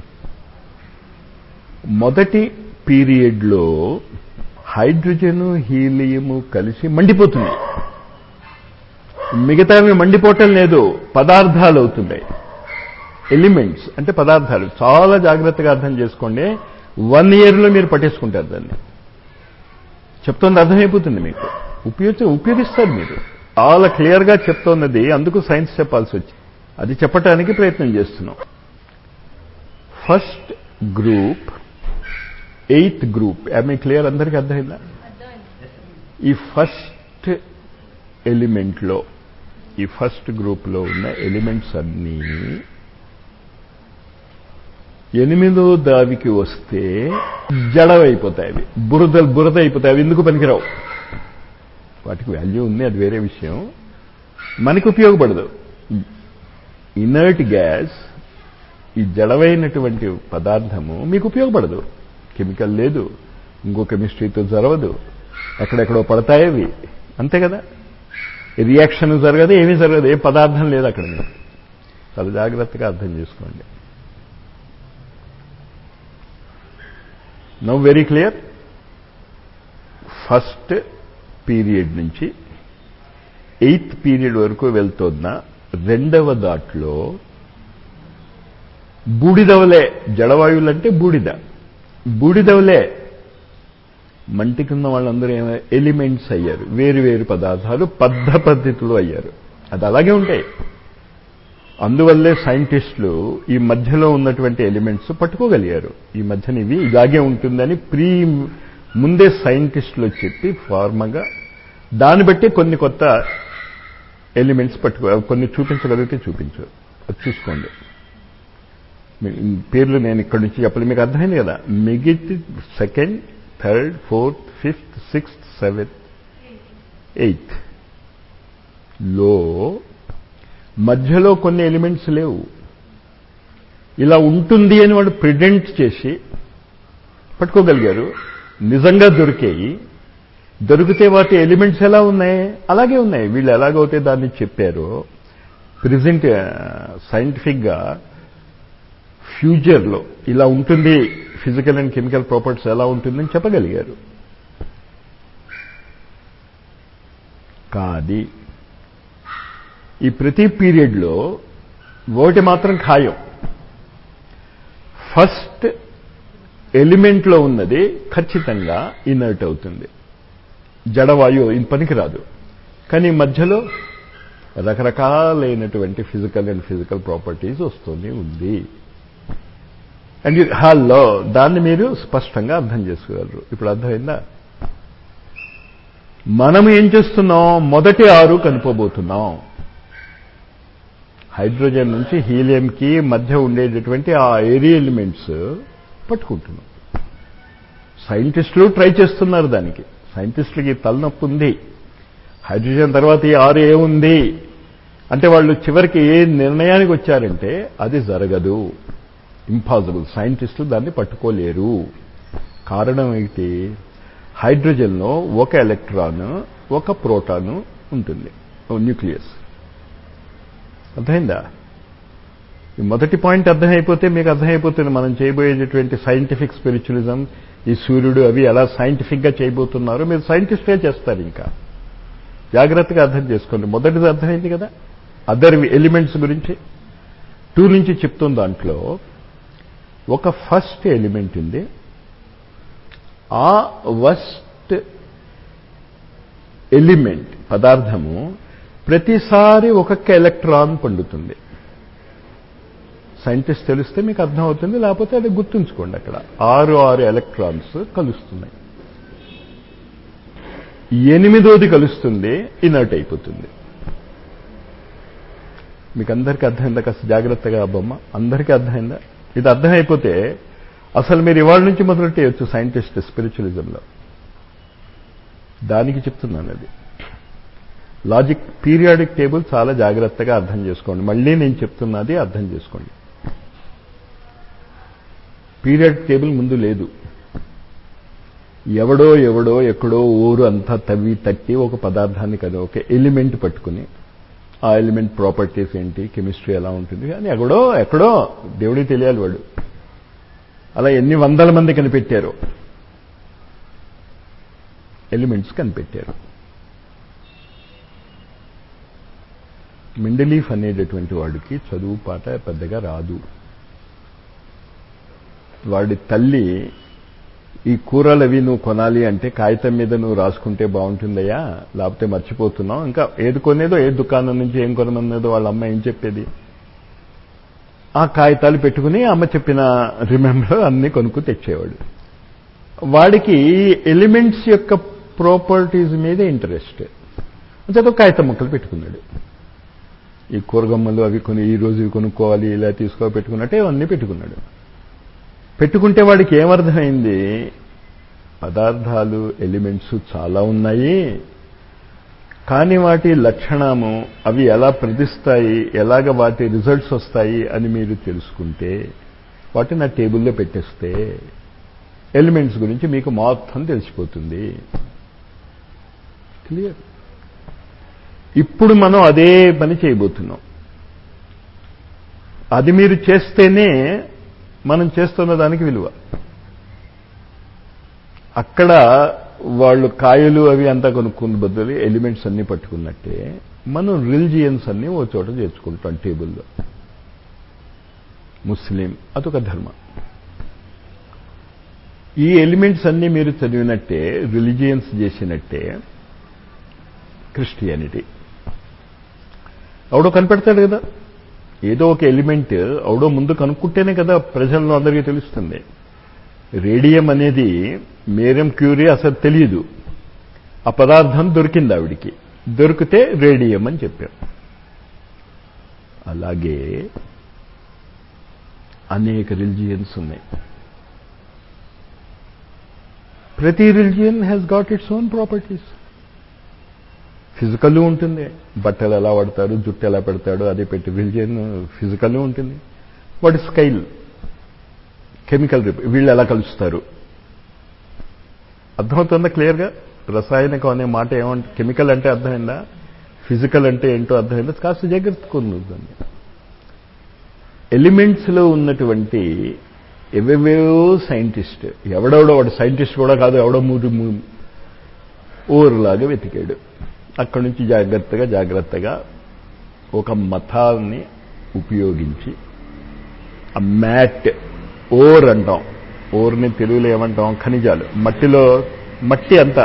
మొదటి పీరియడ్లో హైడ్రోజను హీలియము కలిసి మండిపోతున్నాయి మిగతావి మండిపోవటం లేదు పదార్థాలు అవుతున్నాయి ఎలిమెంట్స్ అంటే పదార్థాలు చాలా జాగ్రత్తగా అర్థం చేసుకోండి వన్ ఇయర్లో మీరు పట్టేసుకుంటారు దాన్ని చెప్తుంది అర్థమైపోతుంది మీకు ఉపయోగించ ఉపయోగిస్తారు మీరు చాలా క్లియర్గా చెప్తున్నది అందుకు సైన్స్ చెప్పాల్సి వచ్చింది అది చెప్పటానికి ప్రయత్నం చేస్తున్నాం ఫస్ట్ గ్రూప్ ఎయిత్ గ్రూప్ మీ క్లియర్ అందరికీ అర్థమైందా ఈ ఫస్ట్ ఎలిమెంట్లో ఈ ఫస్ట్ గ్రూప్లో ఉన్న ఎలిమెంట్స్ అన్నీ ఎనిమిదో దావికి వస్తే జడవైపోతాయి అవి బురద బురద అయిపోతాయి అవి ఎందుకు పనికిరావు వాటికి వాల్యూ ఉంది అది వేరే విషయం మనకి ఉపయోగపడదు ఇనర్ట్ గ్యాస్ ఈ జడవైనటువంటి పదార్థము మీకు ఉపయోగపడదు కెమికల్ లేదు ఇంకో కెమిస్ట్రీతో జరగదు ఎక్కడెక్కడో పడతాయి అవి అంతే కదా రియాక్షన్ జరగదు ఏమీ జరగదు ఏ పదార్థం లేదు అక్కడ మీకు చాలా జాగ్రత్తగా అర్థం చేసుకోండి now very clear first period నుంచి ఎయిత్ పీరియడ్ వరకు వెళ్తున్న రెండవ దాట్లో బూడిదవలే జడవాయువులంటే బూడిద బూడిదవలే మంటికున్న వాళ్ళందరూ ఏమో ఎలిమెంట్స్ అయ్యారు వేరు వేరు పదార్థాలు పద్ధ పద్ధతులు అయ్యారు అది అలాగే ఉంటాయి అందువల్లే సైంటిస్టులు ఈ మధ్యలో ఉన్నటువంటి ఎలిమెంట్స్ పట్టుకోగలిగారు ఈ మధ్యన ఇవి ఇలాగే ఉంటుందని ప్రీ ముందే సైంటిస్టులు చెప్పి ఫార్మగా దాన్ని బట్టి కొన్ని కొత్త ఎలిమెంట్స్ పట్టుకో కొన్ని చూపించగలిగితే చూపించు అది చూసుకోండి పేర్లు నేను ఇక్కడి నుంచి చెప్పలేదు మీకు అర్థమైంది కదా మిగిటి second third fourth fifth sixth seventh eighth లో మధ్యలో కొన్ని ఎలిమెంట్స్ లేవు ఇలా ఉంటుంది అని వాడు ప్రిడెంట్ చేసి పట్టుకోగలిగారు నిజంగా దొరికాయి దొరికితే వాటి ఎలిమెంట్స్ ఎలా ఉన్నాయి అలాగే ఉన్నాయి వీళ్ళు ఎలాగైతే దాన్ని చెప్పారో ప్రెజెంట్ సైంటిఫిక్గా ఫ్యూచర్లో ఇలా ఉంటుంది ఫిజికల్ అండ్ కెమికల్ ప్రాపర్టీస్ ఎలా ఉంటుందని చెప్పగలిగారు కాది ఈ ప్రతి పీరియడ్లో ఒకటి మాత్రం ఖాయం ఫస్ట్ ఎలిమెంట్లో ఉన్నది ఖచ్చితంగా ఇనర్ట్ అవుతుంది జడవాయు ఇది పనికిరాదు కానీ మధ్యలో రకరకాలైనటువంటి ఫిజికల్ అండ్ ఫిజికల్ ప్రాపర్టీస్ వస్తూనే ఉంది అండ్ హాల్లో దాన్ని మీరు స్పష్టంగా అర్థం చేసుకోగలరు ఇప్పుడు అర్థమైందా మనం ఏం చేస్తున్నాం మొదటి ఆరు కనుకోబోతున్నాం హైడ్రోజన్ నుంచి హీలియంకి మధ్య ఉండేటటువంటి ఆ ఏరియా ఎలిమెంట్స్ పట్టుకుంటున్నాం సైంటిస్టులు ట్రై చేస్తున్నారు దానికి సైంటిస్టులకి తలనొప్పి ఉంది హైడ్రోజన్ తర్వాత ఈ ఆరు ఏముంది అంటే వాళ్ళు చివరికి ఏ నిర్ణయానికి వచ్చారంటే అది జరగదు ఇంపాసిబుల్ సైంటిస్టులు దాన్ని పట్టుకోలేరు కారణం ఏంటి హైడ్రోజన్లో ఒక ఎలక్ట్రాన్ ఒక ప్రోటాను ఉంటుంది న్యూక్లియస్ అర్థమైందా ఈ మొదటి పాయింట్ అర్థమైపోతే మీకు అర్థమైపోతుంది మనం చేయబోయేటటువంటి సైంటిఫిక్ స్పిరిచువలిజం ఈ సూర్యుడు అవి ఎలా సైంటిఫిక్గా చేయబోతున్నారో మీరు సైంటిస్టే చేస్తారు ఇంకా జాగ్రత్తగా అర్థం చేసుకోండి మొదటిది అర్థమైంది కదా అదర్ ఎలిమెంట్స్ గురించి టూ నుంచి చెప్తున్న దాంట్లో ఒక ఫస్ట్ ఎలిమెంట్ ఉంది ఆ వస్ట్ ఎలిమెంట్ పదార్థము ప్రతిసారి ఒక్కొక్క ఎలక్ట్రాన్ పండుతుంది సైంటిస్ట్ తెలిస్తే మీకు అర్థమవుతుంది లేకపోతే అది గుర్తుంచుకోండి అక్కడ ఆరు ఆరు ఎలక్ట్రాన్స్ కలుస్తున్నాయి ఎనిమిదోది కలుస్తుంది ఇనర్ట్ అయిపోతుంది మీకు అందరికీ అర్థమైందా కాస్త జాగ్రత్తగా బొమ్మ అందరికీ అర్థమైందా ఇది అర్థమైపోతే అసలు మీరు ఇవాళ నుంచి మొదలెట్టేయచ్చు సైంటిస్ట్ స్పిరిచువలిజంలో దానికి చెప్తున్నాను అది లాజిక్ పీరియాడిక్ టేబుల్ చాలా జాగ్రత్తగా అర్థం చేసుకోండి మళ్ళీ నేను చెప్తున్నది అర్థం చేసుకోండి పీరియాడిక్ టేబుల్ ముందు లేదు ఎవడో ఎవడో ఎక్కడో ఊరు అంతా తవ్వి తట్టి ఒక పదార్థాన్ని కదా ఒక ఎలిమెంట్ పట్టుకుని ఆ ఎలిమెంట్ ప్రాపర్టీస్ ఏంటి కెమిస్ట్రీ ఎలా ఉంటుంది అని ఎక్కడో ఎక్కడో దేవుడికి తెలియాలి వాడు అలా ఎన్ని వందల మంది కనిపెట్టారు ఎలిమెంట్స్ కనిపెట్టారు మిండలీఫ్ అనేటటువంటి వాడికి చదువు పాట పెద్దగా రాదు వాడి తల్లి ఈ కూరలు అవి నువ్వు కొనాలి అంటే కాగితం మీద నువ్వు రాసుకుంటే బాగుంటుందయ్యా లేకపోతే మర్చిపోతున్నావు ఇంకా ఏది కొనేదో ఏ దుకాణం నుంచి ఏం కొనమన్నదో వాళ్ళ అమ్మ ఏం చెప్పేది ఆ కాగితాలు పెట్టుకుని అమ్మ చెప్పిన రిమెంబర్ అన్ని కొనుక్కు తెచ్చేవాడు వాడికి ఎలిమెంట్స్ యొక్క ప్రాపర్టీస్ మీద ఇంట్రెస్ట్ అంతే కాగితం ముక్కలు పెట్టుకున్నాడు ఈ కూరగమ్మలు అవి కొని ఈ రోజు ఇవి కొనుక్కోవాలి ఇలా తీసుకో పెట్టుకున్నట్టే అవన్నీ పెట్టుకున్నాడు పెట్టుకుంటే వాడికి ఏమర్థమైంది పదార్థాలు ఎలిమెంట్స్ చాలా ఉన్నాయి కానీ వాటి లక్షణము అవి ఎలా ప్రతిస్తాయి ఎలాగ వాటి రిజల్ట్స్ వస్తాయి అని మీరు తెలుసుకుంటే వాటిని నా టేబుల్లో పెట్టేస్తే ఎలిమెంట్స్ గురించి మీకు మొత్తం తెలిసిపోతుంది క్లియర్ ఇప్పుడు మనం అదే పని చేయబోతున్నాం అది మీరు చేస్తేనే మనం చేస్తున్న దానికి విలువ అక్కడ వాళ్ళు కాయలు అవి అంతా కొనుక్కున్న బదులు ఎలిమెంట్స్ అన్ని పట్టుకున్నట్టే మనం రిలిజియన్స్ అన్ని ఓ చోట చేర్చుకుంటాం టేబుల్లో ముస్లిం అదొక ధర్మం ఈ ఎలిమెంట్స్ అన్ని మీరు చదివినట్టే రిలిజియన్స్ చేసినట్టే క్రిస్టియానిటీ ఎవడో కనిపెడతాడు కదా ఏదో ఒక ఎలిమెంట్ ఎవడో ముందు కనుక్కుంటేనే కదా ప్రజల్లో అందరికీ తెలుస్తుంది రేడియం అనేది మేరం క్యూరీ అసలు తెలియదు ఆ పదార్థం దొరికింది ఆవిడికి దొరికితే రేడియం అని చెప్పాం అలాగే అనేక రిలిజియన్స్ ఉన్నాయి ప్రతి religion has got its own properties physical ఉంటుంది బట్టలు ఎలా వాడతారు జుట్టు ఎలా పెడతాడు అదే పెట్టి రిలిజియన్ ఫిజికల్ ఉంటుంది వాటి స్కైల్ కెమికల్ వీళ్ళు ఎలా కలుస్తారు అర్థమవుతుందా క్లియర్గా రసాయనికం అనే మాట ఏమంటే కెమికల్ అంటే అర్థమైందా ఫిజికల్ అంటే ఏంటో అర్థమైందా కాస్త జాగ్రత్త కొందని ఎలిమెంట్స్లో ఉన్నటువంటి ఎవేవేవో సైంటిస్ట్ ఎవడెవడో వాడు సైంటిస్ట్ కూడా కాదు ఎవడో మూడు ఊరులాగా వెతికాడు అక్కడి నుంచి జాగ్రత్తగా జాగ్రత్తగా ఒక మతాన్ని ఉపయోగించి ఆ మ్యాట్ ఓర్ అంటాం ఓర్ని తెలుగులో ఏమంటాం ఖనిజాలు మట్టిలో మట్టి అంతా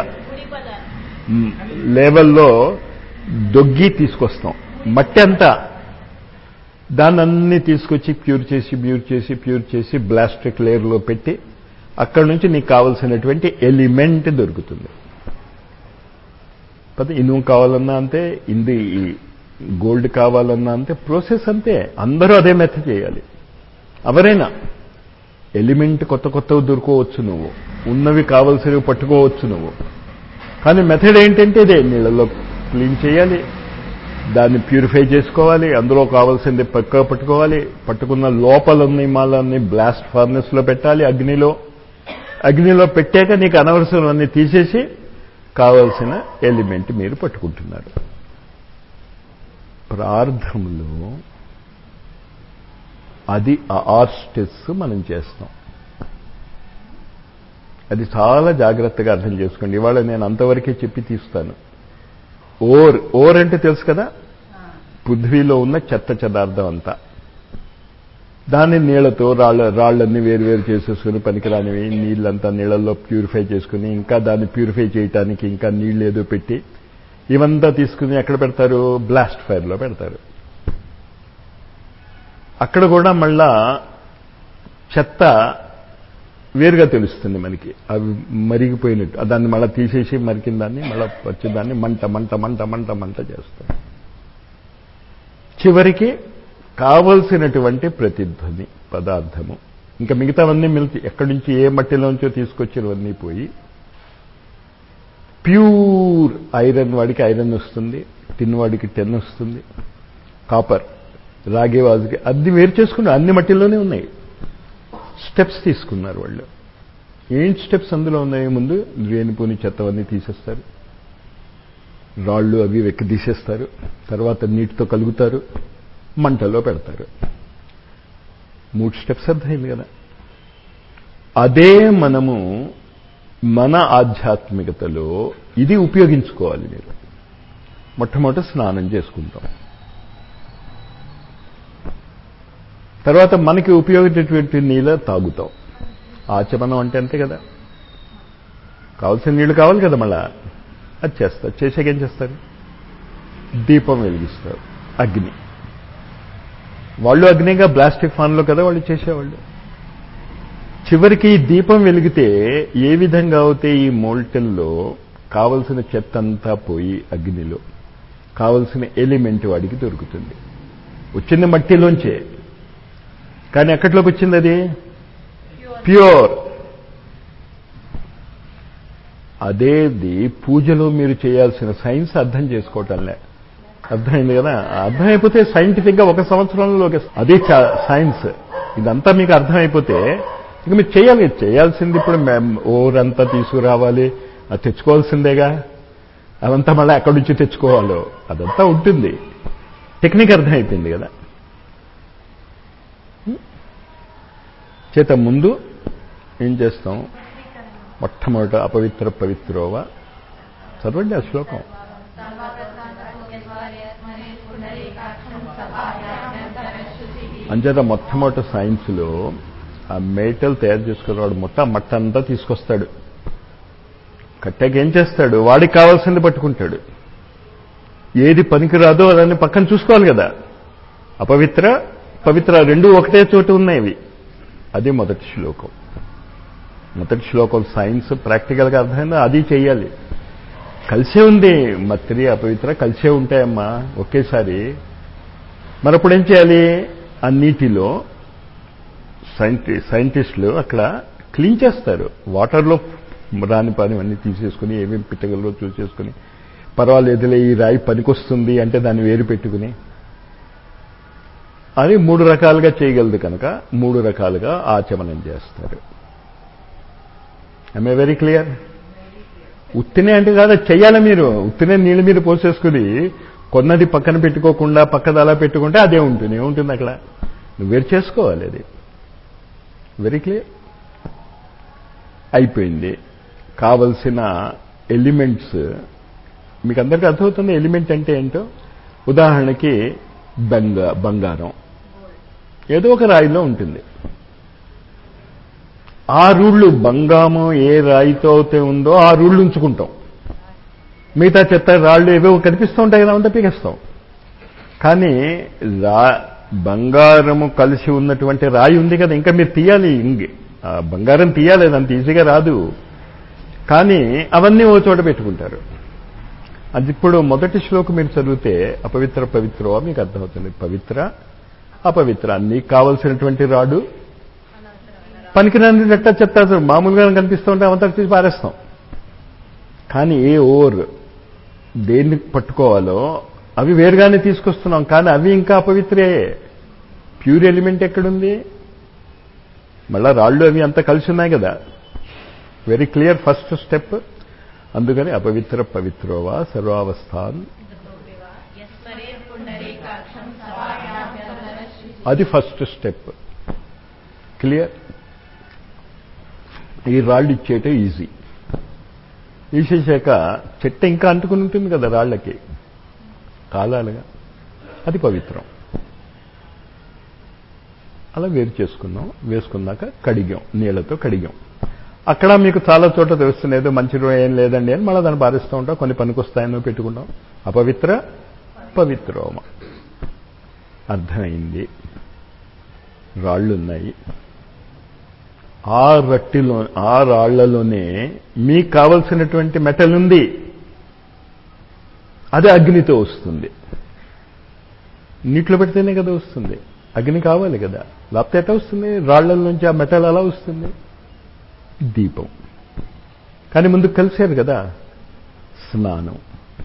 లేవల్లో దొగ్గి తీసుకొస్తాం మట్టి అంతా దాన్ని అన్ని తీసుకొచ్చి ప్యూర్ చేసి ప్యూర్ చేసి ప్యూర్ చేసి బ్లాస్టిక్ లేయర్లో పెట్టి అక్కడి నుంచి నీకు కావలసినటువంటి ఎలిమెంట్ దొరుకుతుంది పద ఇనుము కావాలన్నా అంతే ఇంది గోల్డ్ కావాలన్నా అంతే ప్రాసెస్ అంతే అందరూ అదే మెథ చేయాలి ఎవరైనా ఎలిమెంట్ కొత్త కొత్తవి దొరుకోవచ్చు నువ్వు ఉన్నవి కావలసినవి పట్టుకోవచ్చు నువ్వు కానీ మెథడ్ ఏంటంటే ఇదే నీళ్ళలో క్లీన్ చేయాలి దాన్ని ప్యూరిఫై చేసుకోవాలి అందులో కావాల్సింది పక్క పట్టుకోవాలి పట్టుకున్న లోపలన్నీ మాలన్నీ బ్లాస్ట్ ఫర్నెస్లో పెట్టాలి అగ్నిలో అగ్నిలో పెట్టాక నీకు అనవసరమన్నీ తీసేసి కావలసిన ఎలిమెంట్ మీరు పట్టుకుంటున్నారు ప్రార్థనలో అది ఆర్స్టెస్ మనం చేస్తాం అది చాలా జాగ్రత్తగా అర్థం చేసుకోండి ఇవాళ నేను అంతవరకే చెప్పి తీస్తాను ఓర్ ఓర్ అంటే తెలుసు కదా పృథ్వీలో ఉన్న చెత్త చెదార్థం అంతా దాన్ని నీళ్లతో రాళ్ళ రాళ్ళన్నీ వేరు వేరు చేసేసుకుని పనికిరానివి నీళ్ళంతా నీళ్ళల్లో ప్యూరిఫై చేసుకుని ఇంకా దాన్ని ప్యూరిఫై చేయటానికి ఇంకా నీళ్ళు ఏదో పెట్టి ఇవంతా తీసుకుని ఎక్కడ పెడతారు బ్లాస్ట్ ఫైర్లో పెడతారు అక్కడ కూడా మళ్ళా చెత్త వేరుగా తెలుస్తుంది మనకి అవి మరిగిపోయినట్టు దాన్ని మళ్ళీ తీసేసి మరికిన దాన్ని మళ్ళీ వచ్చి దాన్ని మంట మంట మంట మంట మంట చేస్తాం చివరికి కావలసినటువంటి ప్రతిధ్వని పదార్థము ఇంకా మిగతావన్నీ మిల్తి ఎక్కడి నుంచి ఏ మట్టిలోంచో తీసుకొచ్చినవన్నీ పోయి ప్యూర్ ఐరన్ వాడికి ఐరన్ వస్తుంది టిన్ వాడికి టెన్ వస్తుంది కాపర్ రాగే వాజుకి అన్ని వేరు చేసుకున్నారు అన్ని మట్టిలోనే ఉన్నాయి స్టెప్స్ తీసుకున్నారు వాళ్ళు ఏంటి స్టెప్స్ అందులో ఉన్నాయి ముందు రేణుపూని చెత్తవన్నీ తీసేస్తారు రాళ్ళు అవి వెక్కి తీసేస్తారు తర్వాత నీటితో కలుగుతారు మంటలో పెడతారు మూడు స్టెప్స్ అర్థమైంది కదా అదే మనము మన ఆధ్యాత్మికతలో ఇది ఉపయోగించుకోవాలి మీరు మొట్టమొదట స్నానం చేసుకుంటాం తర్వాత మనకి ఉపయోగించేటువంటి నీళ్ళ తాగుతాం ఆచమనం అంటే అంతే కదా కావాల్సిన నీళ్లు కావాలి కదా మళ్ళా అది చేస్తారు చేసాక ఏం చేస్తారు దీపం వెలిగిస్తారు అగ్ని వాళ్ళు అగ్నిగా ప్లాస్టిక్ ఫాన్లో కదా వాళ్ళు చేసేవాళ్ళు చివరికి ఈ దీపం వెలిగితే ఏ విధంగా అయితే ఈ మోల్టెల్లో కావలసిన చెత్త అంతా పోయి అగ్నిలో కావలసిన ఎలిమెంట్ వాడికి దొరుకుతుంది వచ్చింది మట్టిలోంచే కానీ ఎక్కట్లోకి వచ్చింది అది ప్యూర్ అదేది పూజలో మీరు చేయాల్సిన సైన్స్ అర్థం చేసుకోవటంలే అర్థమైంది కదా అర్థమైపోతే సైంటిఫిక్గా ఒక సంవత్సరంలో అదే సైన్స్ ఇదంతా మీకు అర్థమైపోతే ఇక మీరు చేయాలి చేయాల్సింది ఇప్పుడు ఓరంతా తీసుకురావాలి అది తెచ్చుకోవాల్సిందేగా అదంతా మళ్ళీ ఎక్కడి నుంచి తెచ్చుకోవాలో అదంతా ఉంటుంది టెక్నిక్ అర్థమైపోయింది కదా చేత ముందు ఏం చేస్తాం మొట్టమొదట అపవిత్ర పవిత్రోవా చదవండి ఆ శ్లోకం అంచేత మొట్టమొదటి సైన్స్లో ఆ మేటల్ తయారు చేసుకున్నవాడు మొట్ట మట్ట అంతా తీసుకొస్తాడు కట్టాక ఏం చేస్తాడు వాడికి కావాల్సింది పట్టుకుంటాడు ఏది పనికిరాదో దాన్ని పక్కన చూసుకోవాలి కదా అపవిత్ర పవిత్ర రెండు ఒకటే చోటు ఉన్నాయి అది మొదటి శ్లోకం మొదటి శ్లోకం సైన్స్ ప్రాక్టికల్గా అర్థమైందా అది చెయ్యాలి కలిసే ఉంది మత్రి అపవిత్ర కలిసే ఉంటాయమ్మా ఒకేసారి మరప్పుడు ఏం చేయాలి ఆ నీటిలో సైంటి సైంటిస్టులు అక్కడ క్లీన్ చేస్తారు వాటర్లో రాని పని అన్నీ తీసేసుకుని ఏమేమి పిట్టగల్లో చూసేసుకుని పర్వాలేదులే ఈ రాయి పనికొస్తుంది అంటే దాన్ని వేరు పెట్టుకుని అది మూడు రకాలుగా చేయగలదు కనుక మూడు రకాలుగా ఆచమనం చేస్తారు ఐ వెరీ క్లియర్ ఉత్తినే అంటే కాదు చెయ్యాలి మీరు ఉత్తినే నీళ్ళ మీద పోసేసుకుని కొన్నది పక్కన పెట్టుకోకుండా పక్కది అలా పెట్టుకుంటే అదే ఉంటుంది ఏముంటుంది అక్కడ నువ్వు వేరు చేసుకోవాలి అది వెరీ క్లియర్ అయిపోయింది కావలసిన ఎలిమెంట్స్ మీకు అందరికీ అర్థమవుతుంది ఎలిమెంట్ అంటే ఏంటో ఉదాహరణకి బంగ బంగారం ఏదో ఒక రాయిలో ఉంటుంది ఆ రూళ్ళు బంగాము ఏ రాయితో అయితే ఉందో ఆ రూళ్ళు ఉంచుకుంటాం మిగతా చెత్త రాళ్ళు ఏవో కనిపిస్తూ ఉంటాయి కదా అంతా పీకేస్తాం కానీ రా బంగారము కలిసి ఉన్నటువంటి రాయి ఉంది కదా ఇంకా మీరు తీయాలి ఇంగి ఆ బంగారం తీయాలి అది అంత ఈజీగా రాదు కానీ అవన్నీ ఓ చోట పెట్టుకుంటారు అది ఇప్పుడు మొదటి శ్లోకం మీరు చదివితే అపవిత్ర పవిత్రవా మీకు అర్థమవుతుంది పవిత్ర అపవిత్ర నీకు కావలసినటువంటి రాడు పనికిరాని రెట్ట చెత్త మామూలుగా కనిపిస్తూ ఉంటే అవంతా తీసి పారేస్తాం కానీ ఏ ఓర్ దేన్ని పట్టుకోవాలో అవి వేరుగానే తీసుకొస్తున్నాం కానీ అవి ఇంకా అపవిత్రే ప్యూర్ ఎలిమెంట్ ఎక్కడుంది మళ్ళా రాళ్ళు అవి అంతా కలిసి ఉన్నాయి కదా వెరీ క్లియర్ ఫస్ట్ స్టెప్ అందుకని అపవిత్ర పవిత్రోవా సర్వావస్థాన్ అది ఫస్ట్ స్టెప్ క్లియర్ ఈ రాళ్ళు ఇచ్చేయటం ఈజీ తీసేసాక చెట్టు ఇంకా అంటుకుని ఉంటుంది కదా రాళ్ళకి కాలాలుగా అది పవిత్రం అలా వేరు చేసుకున్నాం వేసుకున్నాక కడిగాం నీళ్లతో కడిగాం అక్కడ మీకు చాలా చోట్ల తెలుస్తుంది ఏదో మంచి ఏం లేదండి అని మళ్ళీ దాన్ని పారిస్తూ ఉంటాం కొన్ని పనికొస్తాయనో పెట్టుకుంటాం అపవిత్ర పవిత్రోమ అర్థమైంది రాళ్ళున్నాయి ఆ రట్టిలో ఆ రాళ్లలోనే మీకు కావలసినటువంటి మెటల్ ఉంది అది అగ్నితో వస్తుంది నీటిలో పెడితేనే కదా వస్తుంది అగ్ని కావాలి కదా లేకపోతే ఎట్లా వస్తుంది రాళ్ల నుంచి ఆ మెటల్ అలా వస్తుంది దీపం కానీ ముందు కలిసారు కదా స్నానం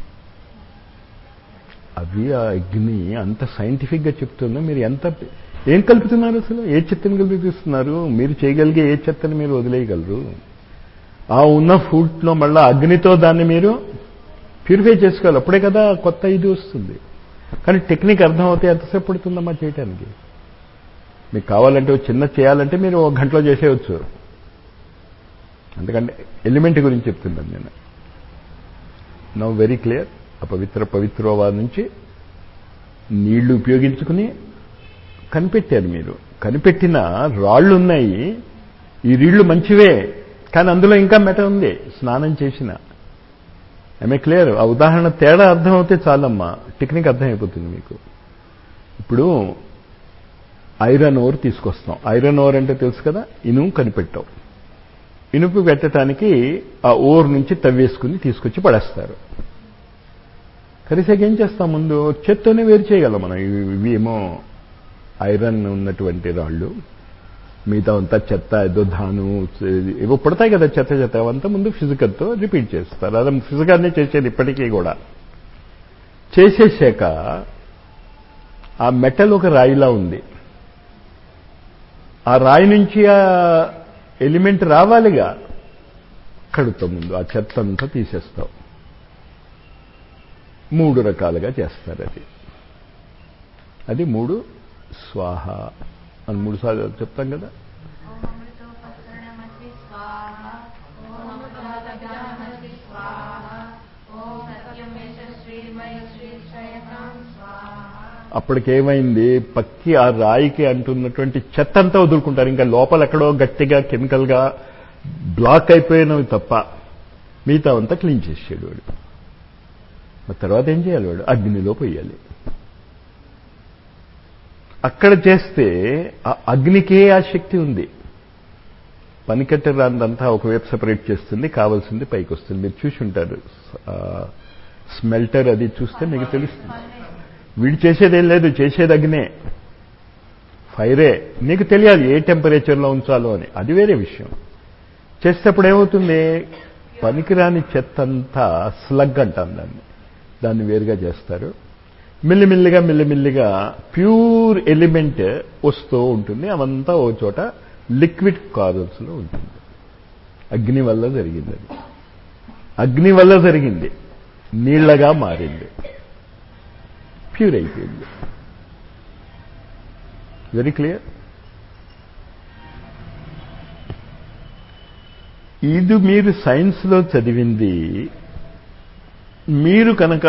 అవి ఆ అగ్ని అంత సైంటిఫిక్గా చెప్తుందో మీరు ఎంత ఏం కలుపుతున్నారు అసలు ఏ చెత్తని కల్పిస్తున్నారు మీరు చేయగలిగే ఏ చెత్తని మీరు వదిలేయగలరు ఆ ఉన్న ఫుడ్లో మళ్ళీ అగ్నితో దాన్ని మీరు ప్యూరిఫై చేసుకోవాలి అప్పుడే కదా కొత్త ఇది వస్తుంది కానీ టెక్నిక్ అర్థమవుతే ఎంతసేపు పడుతుందమ్మా చేయటానికి మీకు కావాలంటే చిన్న చేయాలంటే మీరు ఒక గంటలో చేసేయచ్చు ఎందుకంటే ఎలిమెంట్ గురించి చెప్తున్నాను నేను నవ్ వెరీ క్లియర్ అపవిత్ర పవిత్రోవా నుంచి నీళ్లు ఉపయోగించుకుని కనిపెట్టారు మీరు కనిపెట్టిన రాళ్ళు ఉన్నాయి ఈ నీళ్లు మంచివే కానీ అందులో ఇంకా మెట ఉంది స్నానం చేసిన ఐమే క్లియర్ ఆ ఉదాహరణ తేడా అర్థమవుతే చాలమ్మా టెక్నిక్ అర్థమైపోతుంది మీకు ఇప్పుడు ఐరన్ ఓర్ తీసుకొస్తాం ఐరన్ ఓర్ అంటే తెలుసు కదా ఇనుము కనిపెట్టావు ఇనుపు పెట్టడానికి ఆ ఓర్ నుంచి తవ్వేసుకుని తీసుకొచ్చి పడేస్తారు కరిసాక ఏం చేస్తాం ముందు చెత్తనే వేరు చేయగలం మనం ఇవి ఏమో ఐరన్ ఉన్నటువంటి రాళ్ళు మిగతా అంతా చెత్త ఏదో ధాను ఏవో పడతాయి కదా చెత్త చెత్త అవంతా ముందు ఫిజికల్తో రిపీట్ చేస్తారు అదే ఫిజికల్నే చేసేది ఇప్పటికీ కూడా చేసేసాక ఆ మెటల్ ఒక రాయిలా ఉంది ఆ రాయి నుంచి ఆ ఎలిమెంట్ రావాలిగా కడుతాం ముందు ఆ చెత్త అంతా తీసేస్తాం మూడు రకాలుగా చేస్తారు అది అది మూడు స్వాహ అని మూడు సార్లు చెప్తాం కదా ఓం అమృతోపకరణమసి స్వాహ ఓం అమృతోపకరణమసి స్వాహ ఓం సత్యమేష శ్రీమయ శ్రీ శ్రేయతాం స్వాహ అప్పటికేమైంది పక్కి ఆ రాయికి అంటున్నటువంటి చెత్త అంతా వదులుకుంటారు ఇంకా లోపల ఎక్కడో గట్టిగా కెమికల్గా బ్లాక్ అయిపోయినవి తప్ప మిగతా అంతా క్లీన్ చేసాడు వాడు మరి తర్వాత ఏం చేయాలి వాడు అగ్నిలో పోయాలి అక్కడ చేస్తే ఆ అగ్నికే ఆ శక్తి ఉంది పనికట్ట రాందంతా ఒకవైపు సెపరేట్ చేస్తుంది కావాల్సింది పైకి వస్తుంది మీరు చూసి ఉంటారు స్మెల్టర్ అది చూస్తే మీకు తెలుస్తుంది వీడు చేసేదేం లేదు చేసేది అగ్నే ఫైరే నీకు తెలియాలి ఏ టెంపరేచర్లో ఉంచాలో అని అది వేరే విషయం చేసేటప్పుడు ఏమవుతుంది పనికిరాని చెత్త అంతా స్లగ్ అంటాం దాన్ని దాన్ని వేరుగా చేస్తారు మెల్లిమెల్లిగా మెల్లిమెల్లిగా ప్యూర్ ఎలిమెంట్ వస్తూ ఉంటుంది అవంతా ఓ చోట లిక్విడ్ కాజల్స్లో ఉంటుంది అగ్ని వల్ల జరిగింది అది అగ్ని వల్ల జరిగింది నీళ్లగా మారింది ప్యూర్ అయిపోయింది వెరీ క్లియర్ ఇది మీరు సైన్స్లో చదివింది మీరు కనుక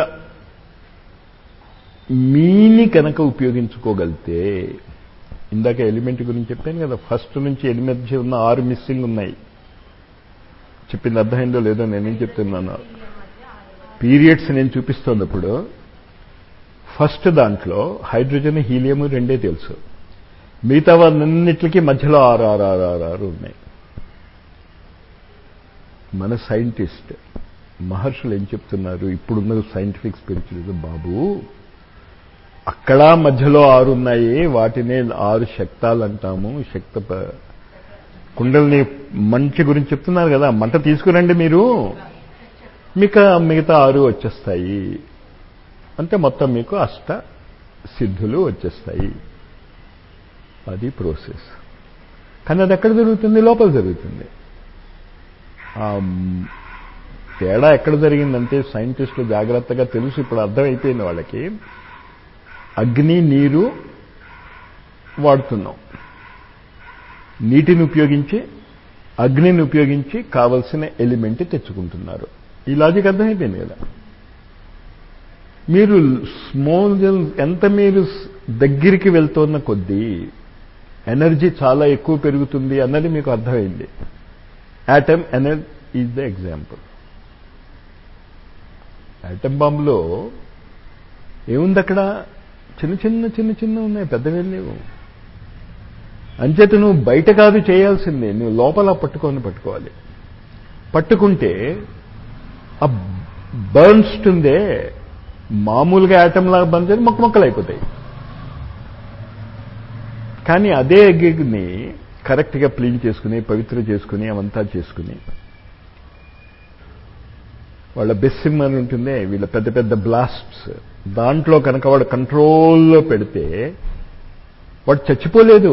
మీని కనుక ఉపయోగించుకోగలితే ఇందాక ఎలిమెంట్ గురించి చెప్పాను కదా ఫస్ట్ నుంచి ఎలిమెంట్ ఉన్న ఆరు మిస్సింగ్ ఉన్నాయి చెప్పింది అర్థమైందో లేదో నేనేం చెప్తున్నాను పీరియడ్స్ నేను చూపిస్తున్నప్పుడు ఫస్ట్ దాంట్లో హైడ్రోజన్ హీలియం రెండే తెలుసు మిగతా వాళ్ళన్నిటికీ మధ్యలో ఆరు ఆరు ఆరు ఆరు ఆరు ఉన్నాయి మన సైంటిస్ట్ మహర్షులు ఏం చెప్తున్నారు ఇప్పుడున్న సైంటిఫిక్ స్పిరిచువలిజం బాబు అక్కడ మధ్యలో ఆరు ఉన్నాయి వాటినే ఆరు శక్తాలు అంటాము శక్త కుండల్ని మంచి గురించి చెప్తున్నారు కదా మంట తీసుకురండి మీరు మీకు మిగతా ఆరు వచ్చేస్తాయి అంటే మొత్తం మీకు అష్ట సిద్ధులు వచ్చేస్తాయి అది ప్రోసెస్ కానీ అది ఎక్కడ జరుగుతుంది లోపల జరుగుతుంది తేడా ఎక్కడ జరిగిందంటే సైంటిస్టులు జాగ్రత్తగా తెలుసు ఇప్పుడు అర్థమైపోయింది వాళ్ళకి అగ్ని నీరు వాడుతున్నాం నీటిని ఉపయోగించి అగ్నిని ఉపయోగించి కావలసిన ఎలిమెంట్ తెచ్చుకుంటున్నారు ఈ లాజిక్ అర్థమైపోయింది కదా మీరు స్మాల్ ఎంత మీరు దగ్గరికి వెళ్తున్న కొద్దీ ఎనర్జీ చాలా ఎక్కువ పెరుగుతుంది అన్నది మీకు అర్థమైంది atom energy is the example atom బాంబులో ఏముంది అక్కడ చిన్న చిన్న చిన్న చిన్న ఉన్నాయి పెద్దవి లేవు అంచేత నువ్వు బయట కాదు చేయాల్సిందే నువ్వు లోపల పట్టుకొని పట్టుకోవాలి పట్టుకుంటే ఆ బర్న్స్టుందే మామూలుగా యాటమ్ లాగా బంద్ చేసి మొక్క మొక్కలు అయిపోతాయి కానీ అదే ఎగ్ని కరెక్ట్గా క్లీన్ చేసుకుని పవిత్ర చేసుకుని అవంతా చేసుకుని వాళ్ళ బెస్సిమ్ అని ఉంటుంది వీళ్ళ పెద్ద పెద్ద బ్లాస్ట్స్ దాంట్లో కనుక వాడు కంట్రోల్లో పెడితే వాడు చచ్చిపోలేదు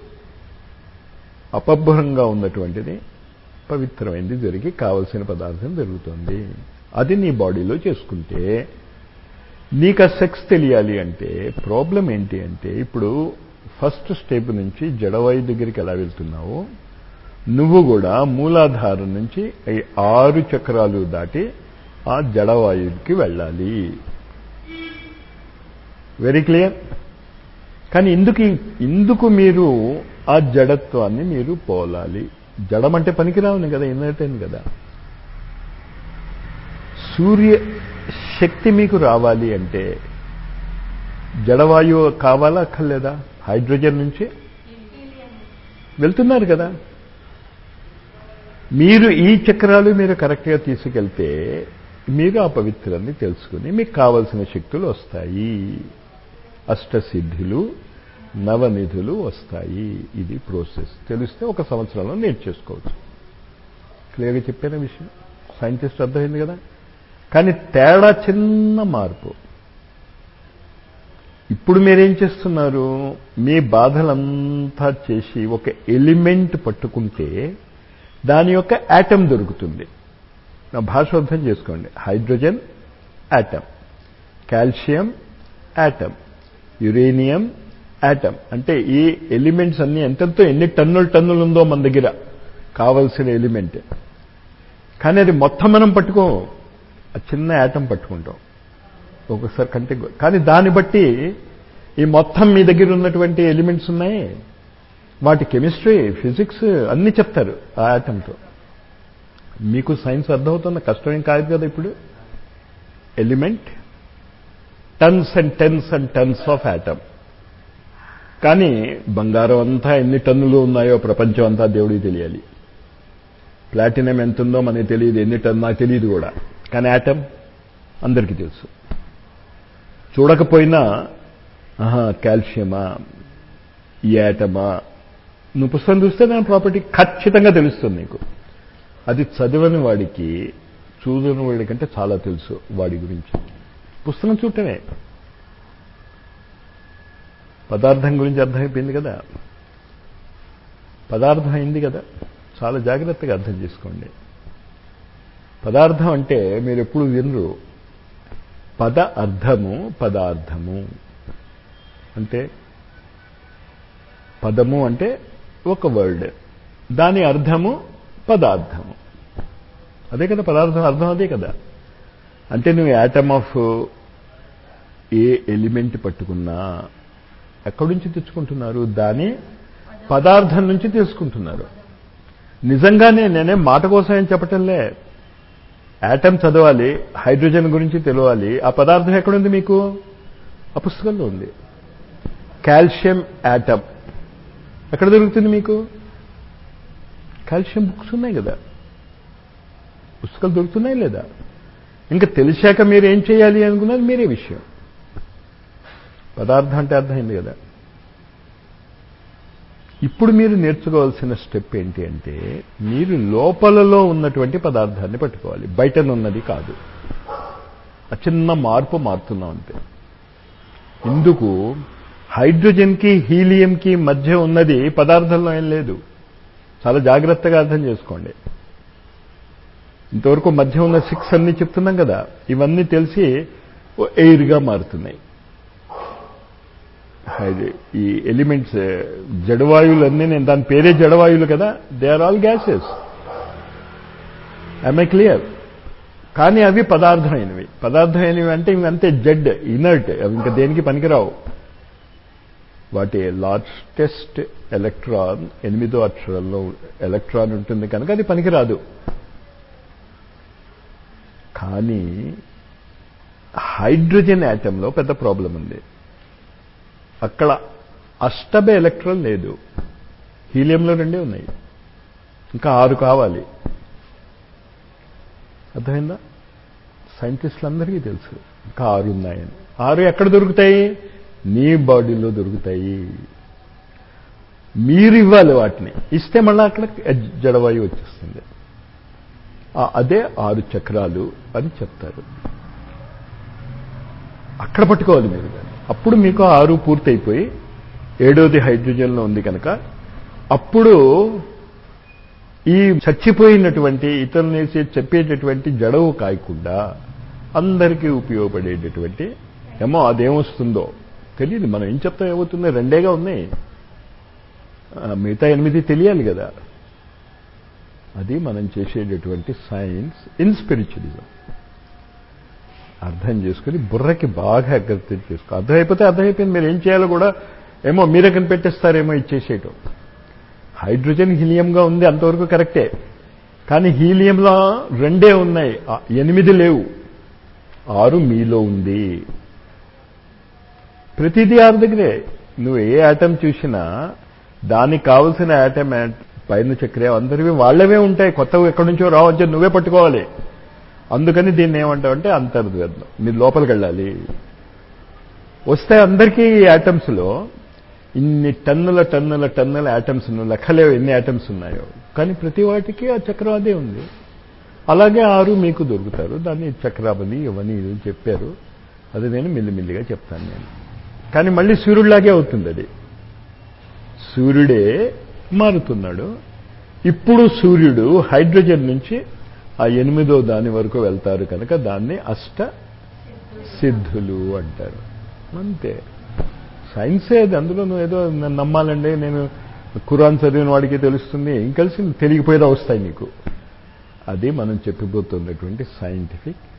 అపభ్రంగా ఉన్నటువంటిది పవిత్రమైనది జరిగి కావలసిన పదార్థం జరుగుతుంది అది నీ బాడీలో చేసుకుంటే నీకు ఆ సెక్స్ తెలియాలి అంటే ప్రాబ్లం ఏంటి అంటే ఇప్పుడు ఫస్ట్ స్టెప్ నుంచి జడవాయు దగ్గరికి ఎలా వెళ్తున్నావో నువ్వు కూడా మూలాధారం నుంచి ఈ ఆరు చక్రాలు దాటి ఆ జడవాయువుకి వెళ్ళాలి వెరీ క్లియర్ కానీ ఇందుకు ఇందుకు మీరు ఆ జడత్వాన్ని మీరు పోలాలి జడం అంటే పనికిరావుని కదా ఇన్నర్టైన్ కదా సూర్య శక్తి మీకు రావాలి అంటే జడవాయువు కావాలా అక్కర్లేదా హైడ్రోజన్ నుంచి వెళ్తున్నారు కదా మీరు ఈ చక్రాలు మీరు కరెక్ట్గా తీసుకెళ్తే మీరు ఆ పవిత్రాన్ని తెలుసుకుని మీకు కావలసిన శక్తులు వస్తాయి అష్టసిద్ధులు నవనిధులు వస్తాయి ఇది ప్రోసెస్ తెలిస్తే ఒక సంవత్సరంలో నేర్చేసుకోవచ్చు క్లియర్గా చెప్పిన విషయం సైంటిస్ట్ అర్థమైంది కదా కానీ తేడా చిన్న మార్పు ఇప్పుడు మీరేం చేస్తున్నారు మీ బాధలంతా చేసి ఒక ఎలిమెంట్ పట్టుకుంటే దాని యొక్క యాటమ్ దొరుకుతుంది నా భాష అర్థం చేసుకోండి hydrogen atom calcium atom uranium atom అంటే ఈ ఎలిమెంట్స్ అన్ని ఎంతెంతో ఎన్ని టన్నులు టన్నులు ఉందో మన దగ్గర కావలసిన ఎలిమెంట్ కానీ అది మొత్తం మనం పట్టుకోం ఆ చిన్న యాటమ్ పట్టుకుంటాం ఒక్కొక్కసారి కంటే కానీ దాన్ని బట్టి ఈ మొత్తం మీ దగ్గర ఉన్నటువంటి ఎలిమెంట్స్ ఉన్నాయి వాటి కెమిస్ట్రీ ఫిజిక్స్ అన్నీ చెప్తారు ఆ యాటంతో మీకు సైన్స్ అర్థమవుతున్న కష్టమేం కాదు కదా ఇప్పుడు element tons and tens and tons of atom కానీ బంగారం అంతా ఎన్ని టన్నులు ఉన్నాయో ప్రపంచం అంతా దేవుడికి తెలియాలి ప్లాటినం ఎంత ఉందో మనకి తెలియదు ఎన్ని టన్ నాకు తెలియదు కూడా కానీ యాటమ్ అందరికీ తెలుసు చూడకపోయినా ఆహా కాల్షియమా ఈ యాటమా నువ్వు పుస్తకం చూస్తే దాని ప్రాపర్టీ ఖచ్చితంగా తెలుస్తుంది నీకు అది చదివని వాడికి చూడని వాడి కంటే చాలా తెలుసు వాడి గురించి పుస్తకం చూడటమే పదార్థం గురించి అర్థమైపోయింది కదా పదార్థం అయింది కదా చాలా జాగ్రత్తగా అర్థం చేసుకోండి పదార్థం అంటే మీరు ఎప్పుడు వినరు పద అర్థము పదార్థము అంటే పదము అంటే ఒక వర్డ్ దాని అర్థము పదార్థము అదే కదా పదార్థం అర్థం అదే కదా అంటే నువ్వు యాటమ్ ఆఫ్ ఏ ఎలిమెంట్ పట్టుకున్నా ఎక్కడి నుంచి తెచ్చుకుంటున్నారు దాని పదార్థం నుంచి తీసుకుంటున్నారు నిజంగానే నేనే మాట కోసం ఏం చెప్పటంలే యాటమ్ చదవాలి హైడ్రోజన్ గురించి తెలియాలి ఆ పదార్థం ఎక్కడుంది మీకు ఆ పుస్తకంలో ఉంది కాల్షియం యాటమ్ ఎక్కడ దొరుకుతుంది మీకు కాల్షియం బుక్స్ ఉన్నాయి కదా పుస్తకాలు దొరుకుతున్నాయి లేదా ఇంకా తెలిసాక మీరు ఏం చేయాలి అనుకున్నది మీరే విషయం పదార్థం అంటే అర్థమైంది కదా ఇప్పుడు మీరు నేర్చుకోవాల్సిన స్టెప్ ఏంటి అంటే మీరు లోపలలో ఉన్నటువంటి పదార్థాన్ని పట్టుకోవాలి బయటనున్నది కాదు ఆ చిన్న మార్పు మారుతున్నాం అంతే ఇందుకు హైడ్రోజన్కి హీలియంకి మధ్య ఉన్నది పదార్థంలో ఏం లేదు చాలా జాగ్రత్తగా అర్థం చేసుకోండి ఇంతవరకు మధ్య ఉన్న సిక్స్ అన్ని చెప్తున్నాం కదా ఇవన్నీ తెలిసి ఎయిర్గా మారుతున్నాయి ఈ ఎలిమెంట్స్ జడవాయువులన్నీ నేను దాని పేరే జడవాయువులు కదా they are all gases I clear కానీ అవి పదార్థమైనవి పదార్థమైనవి అంటే ఇవి అంతే జడ్ ఇనర్ట్ అవి ఇంకా దేనికి పనికిరావు వాటి లార్జెస్ట్ ఎలక్ట్రాన్ ఎనిమిదో అక్షరంలో ఎలక్ట్రాన్ ఉంటుంది కనుక అది పనికిరాదు కానీ హైడ్రోజన్ యాటంలో పెద్ద ప్రాబ్లం ఉంది అక్కడ అష్టభ ఎలక్ట్రాన్ లేదు హీలియంలో రెండే ఉన్నాయి ఇంకా ఆరు కావాలి అర్థమైందా సైంటిస్టులందరికీ తెలుసు ఇంకా ఆరు ఉన్నాయని ఆరు ఎక్కడ దొరుకుతాయి నీ బాడీలో దొరుకుతాయి మీరు ఇవ్వాలి వాటిని ఇస్తే మళ్ళీ అక్కడ జడవాయు వచ్చేస్తుంది అదే ఆరు చక్రాలు అని చెప్తారు అక్కడ పట్టుకోవాలి మీరు అప్పుడు మీకు ఆరు పూర్తయిపోయి ఏడోది హైడ్రోజన్లో ఉంది కనుక అప్పుడు ఈ చచ్చిపోయినటువంటి ఇతరులేసి చెప్పేటటువంటి జడవు కాయకుండా అందరికీ ఉపయోగపడేటటువంటి ఏమో అదేమొస్తుందో తెలియదు మనం ఏం చెప్తాం ఏమవుతుందో రెండేగా ఉన్నాయి మిగతా ఎనిమిది తెలియాలి కదా అది మనం చేసేటటువంటి సైన్స్ ఇన్ స్పిరిచువలిజం అర్థం చేసుకుని బుర్రకి బాగా అగ్రతం చేసుకో అర్థమైపోతే అర్థమైపోయింది మీరు ఏం చేయాలో కూడా ఏమో మీరే కనిపెట్టేస్తారేమో ఇచ్చేసేయటం హైడ్రోజన్ హీలియంగా ఉంది అంతవరకు కరెక్టే కానీ హీలియంలో రెండే ఉన్నాయి ఆ ఎనిమిది లేవు ఆరు మీలో ఉంది ప్రతిదీ ఆరు దగ్గరే నువ్వు ఏ ఆటం చూసినా దానికి కావలసిన ఆటం పైన చక్రే అందరివి వాళ్ళవే ఉంటాయి కొత్తవి ఎక్కడి నుంచో రావచ్చు నువ్వే పట్టుకోవాలి అందుకని దీన్ని ఏమంటావంటే అంతర్గతం మీరు లోపలికి వెళ్ళాలి వస్తే అందరికీ ఈ యాటమ్స్లో ఇన్ని టన్నుల టన్నుల టన్నుల యాటమ్స్ లెక్కలేవు ఎన్ని యాటమ్స్ ఉన్నాయో కానీ ప్రతి వాటికి ఆ చక్రం అదే ఉంది అలాగే ఆరు మీకు దొరుకుతారు దాన్ని చక్రావళి ఇవన్నీ ఇది చెప్పారు అది నేను మిల్లిమిల్లిగా చెప్తాను నేను కానీ మళ్ళీ సూర్యుడిలాగే అవుతుంది అది సూర్యుడే మారుతున్నాడు ఇప్పుడు సూర్యుడు హైడ్రోజన్ నుంచి ఆ ఎనిమిదో దాని వరకు వెళ్తారు కనుక దాన్ని అష్ట సిద్ధులు అంటారు అంతే సైన్సే అది అందులో నువ్వు ఏదో నన్ను నమ్మాలండి నేను ఖురాన్ చదివిన వాడికి తెలుస్తుంది ఏం కలిసి తెలియకపోయేదా వస్తాయి నీకు అది మనం చెప్పిపోతున్నటువంటి సైంటిఫిక్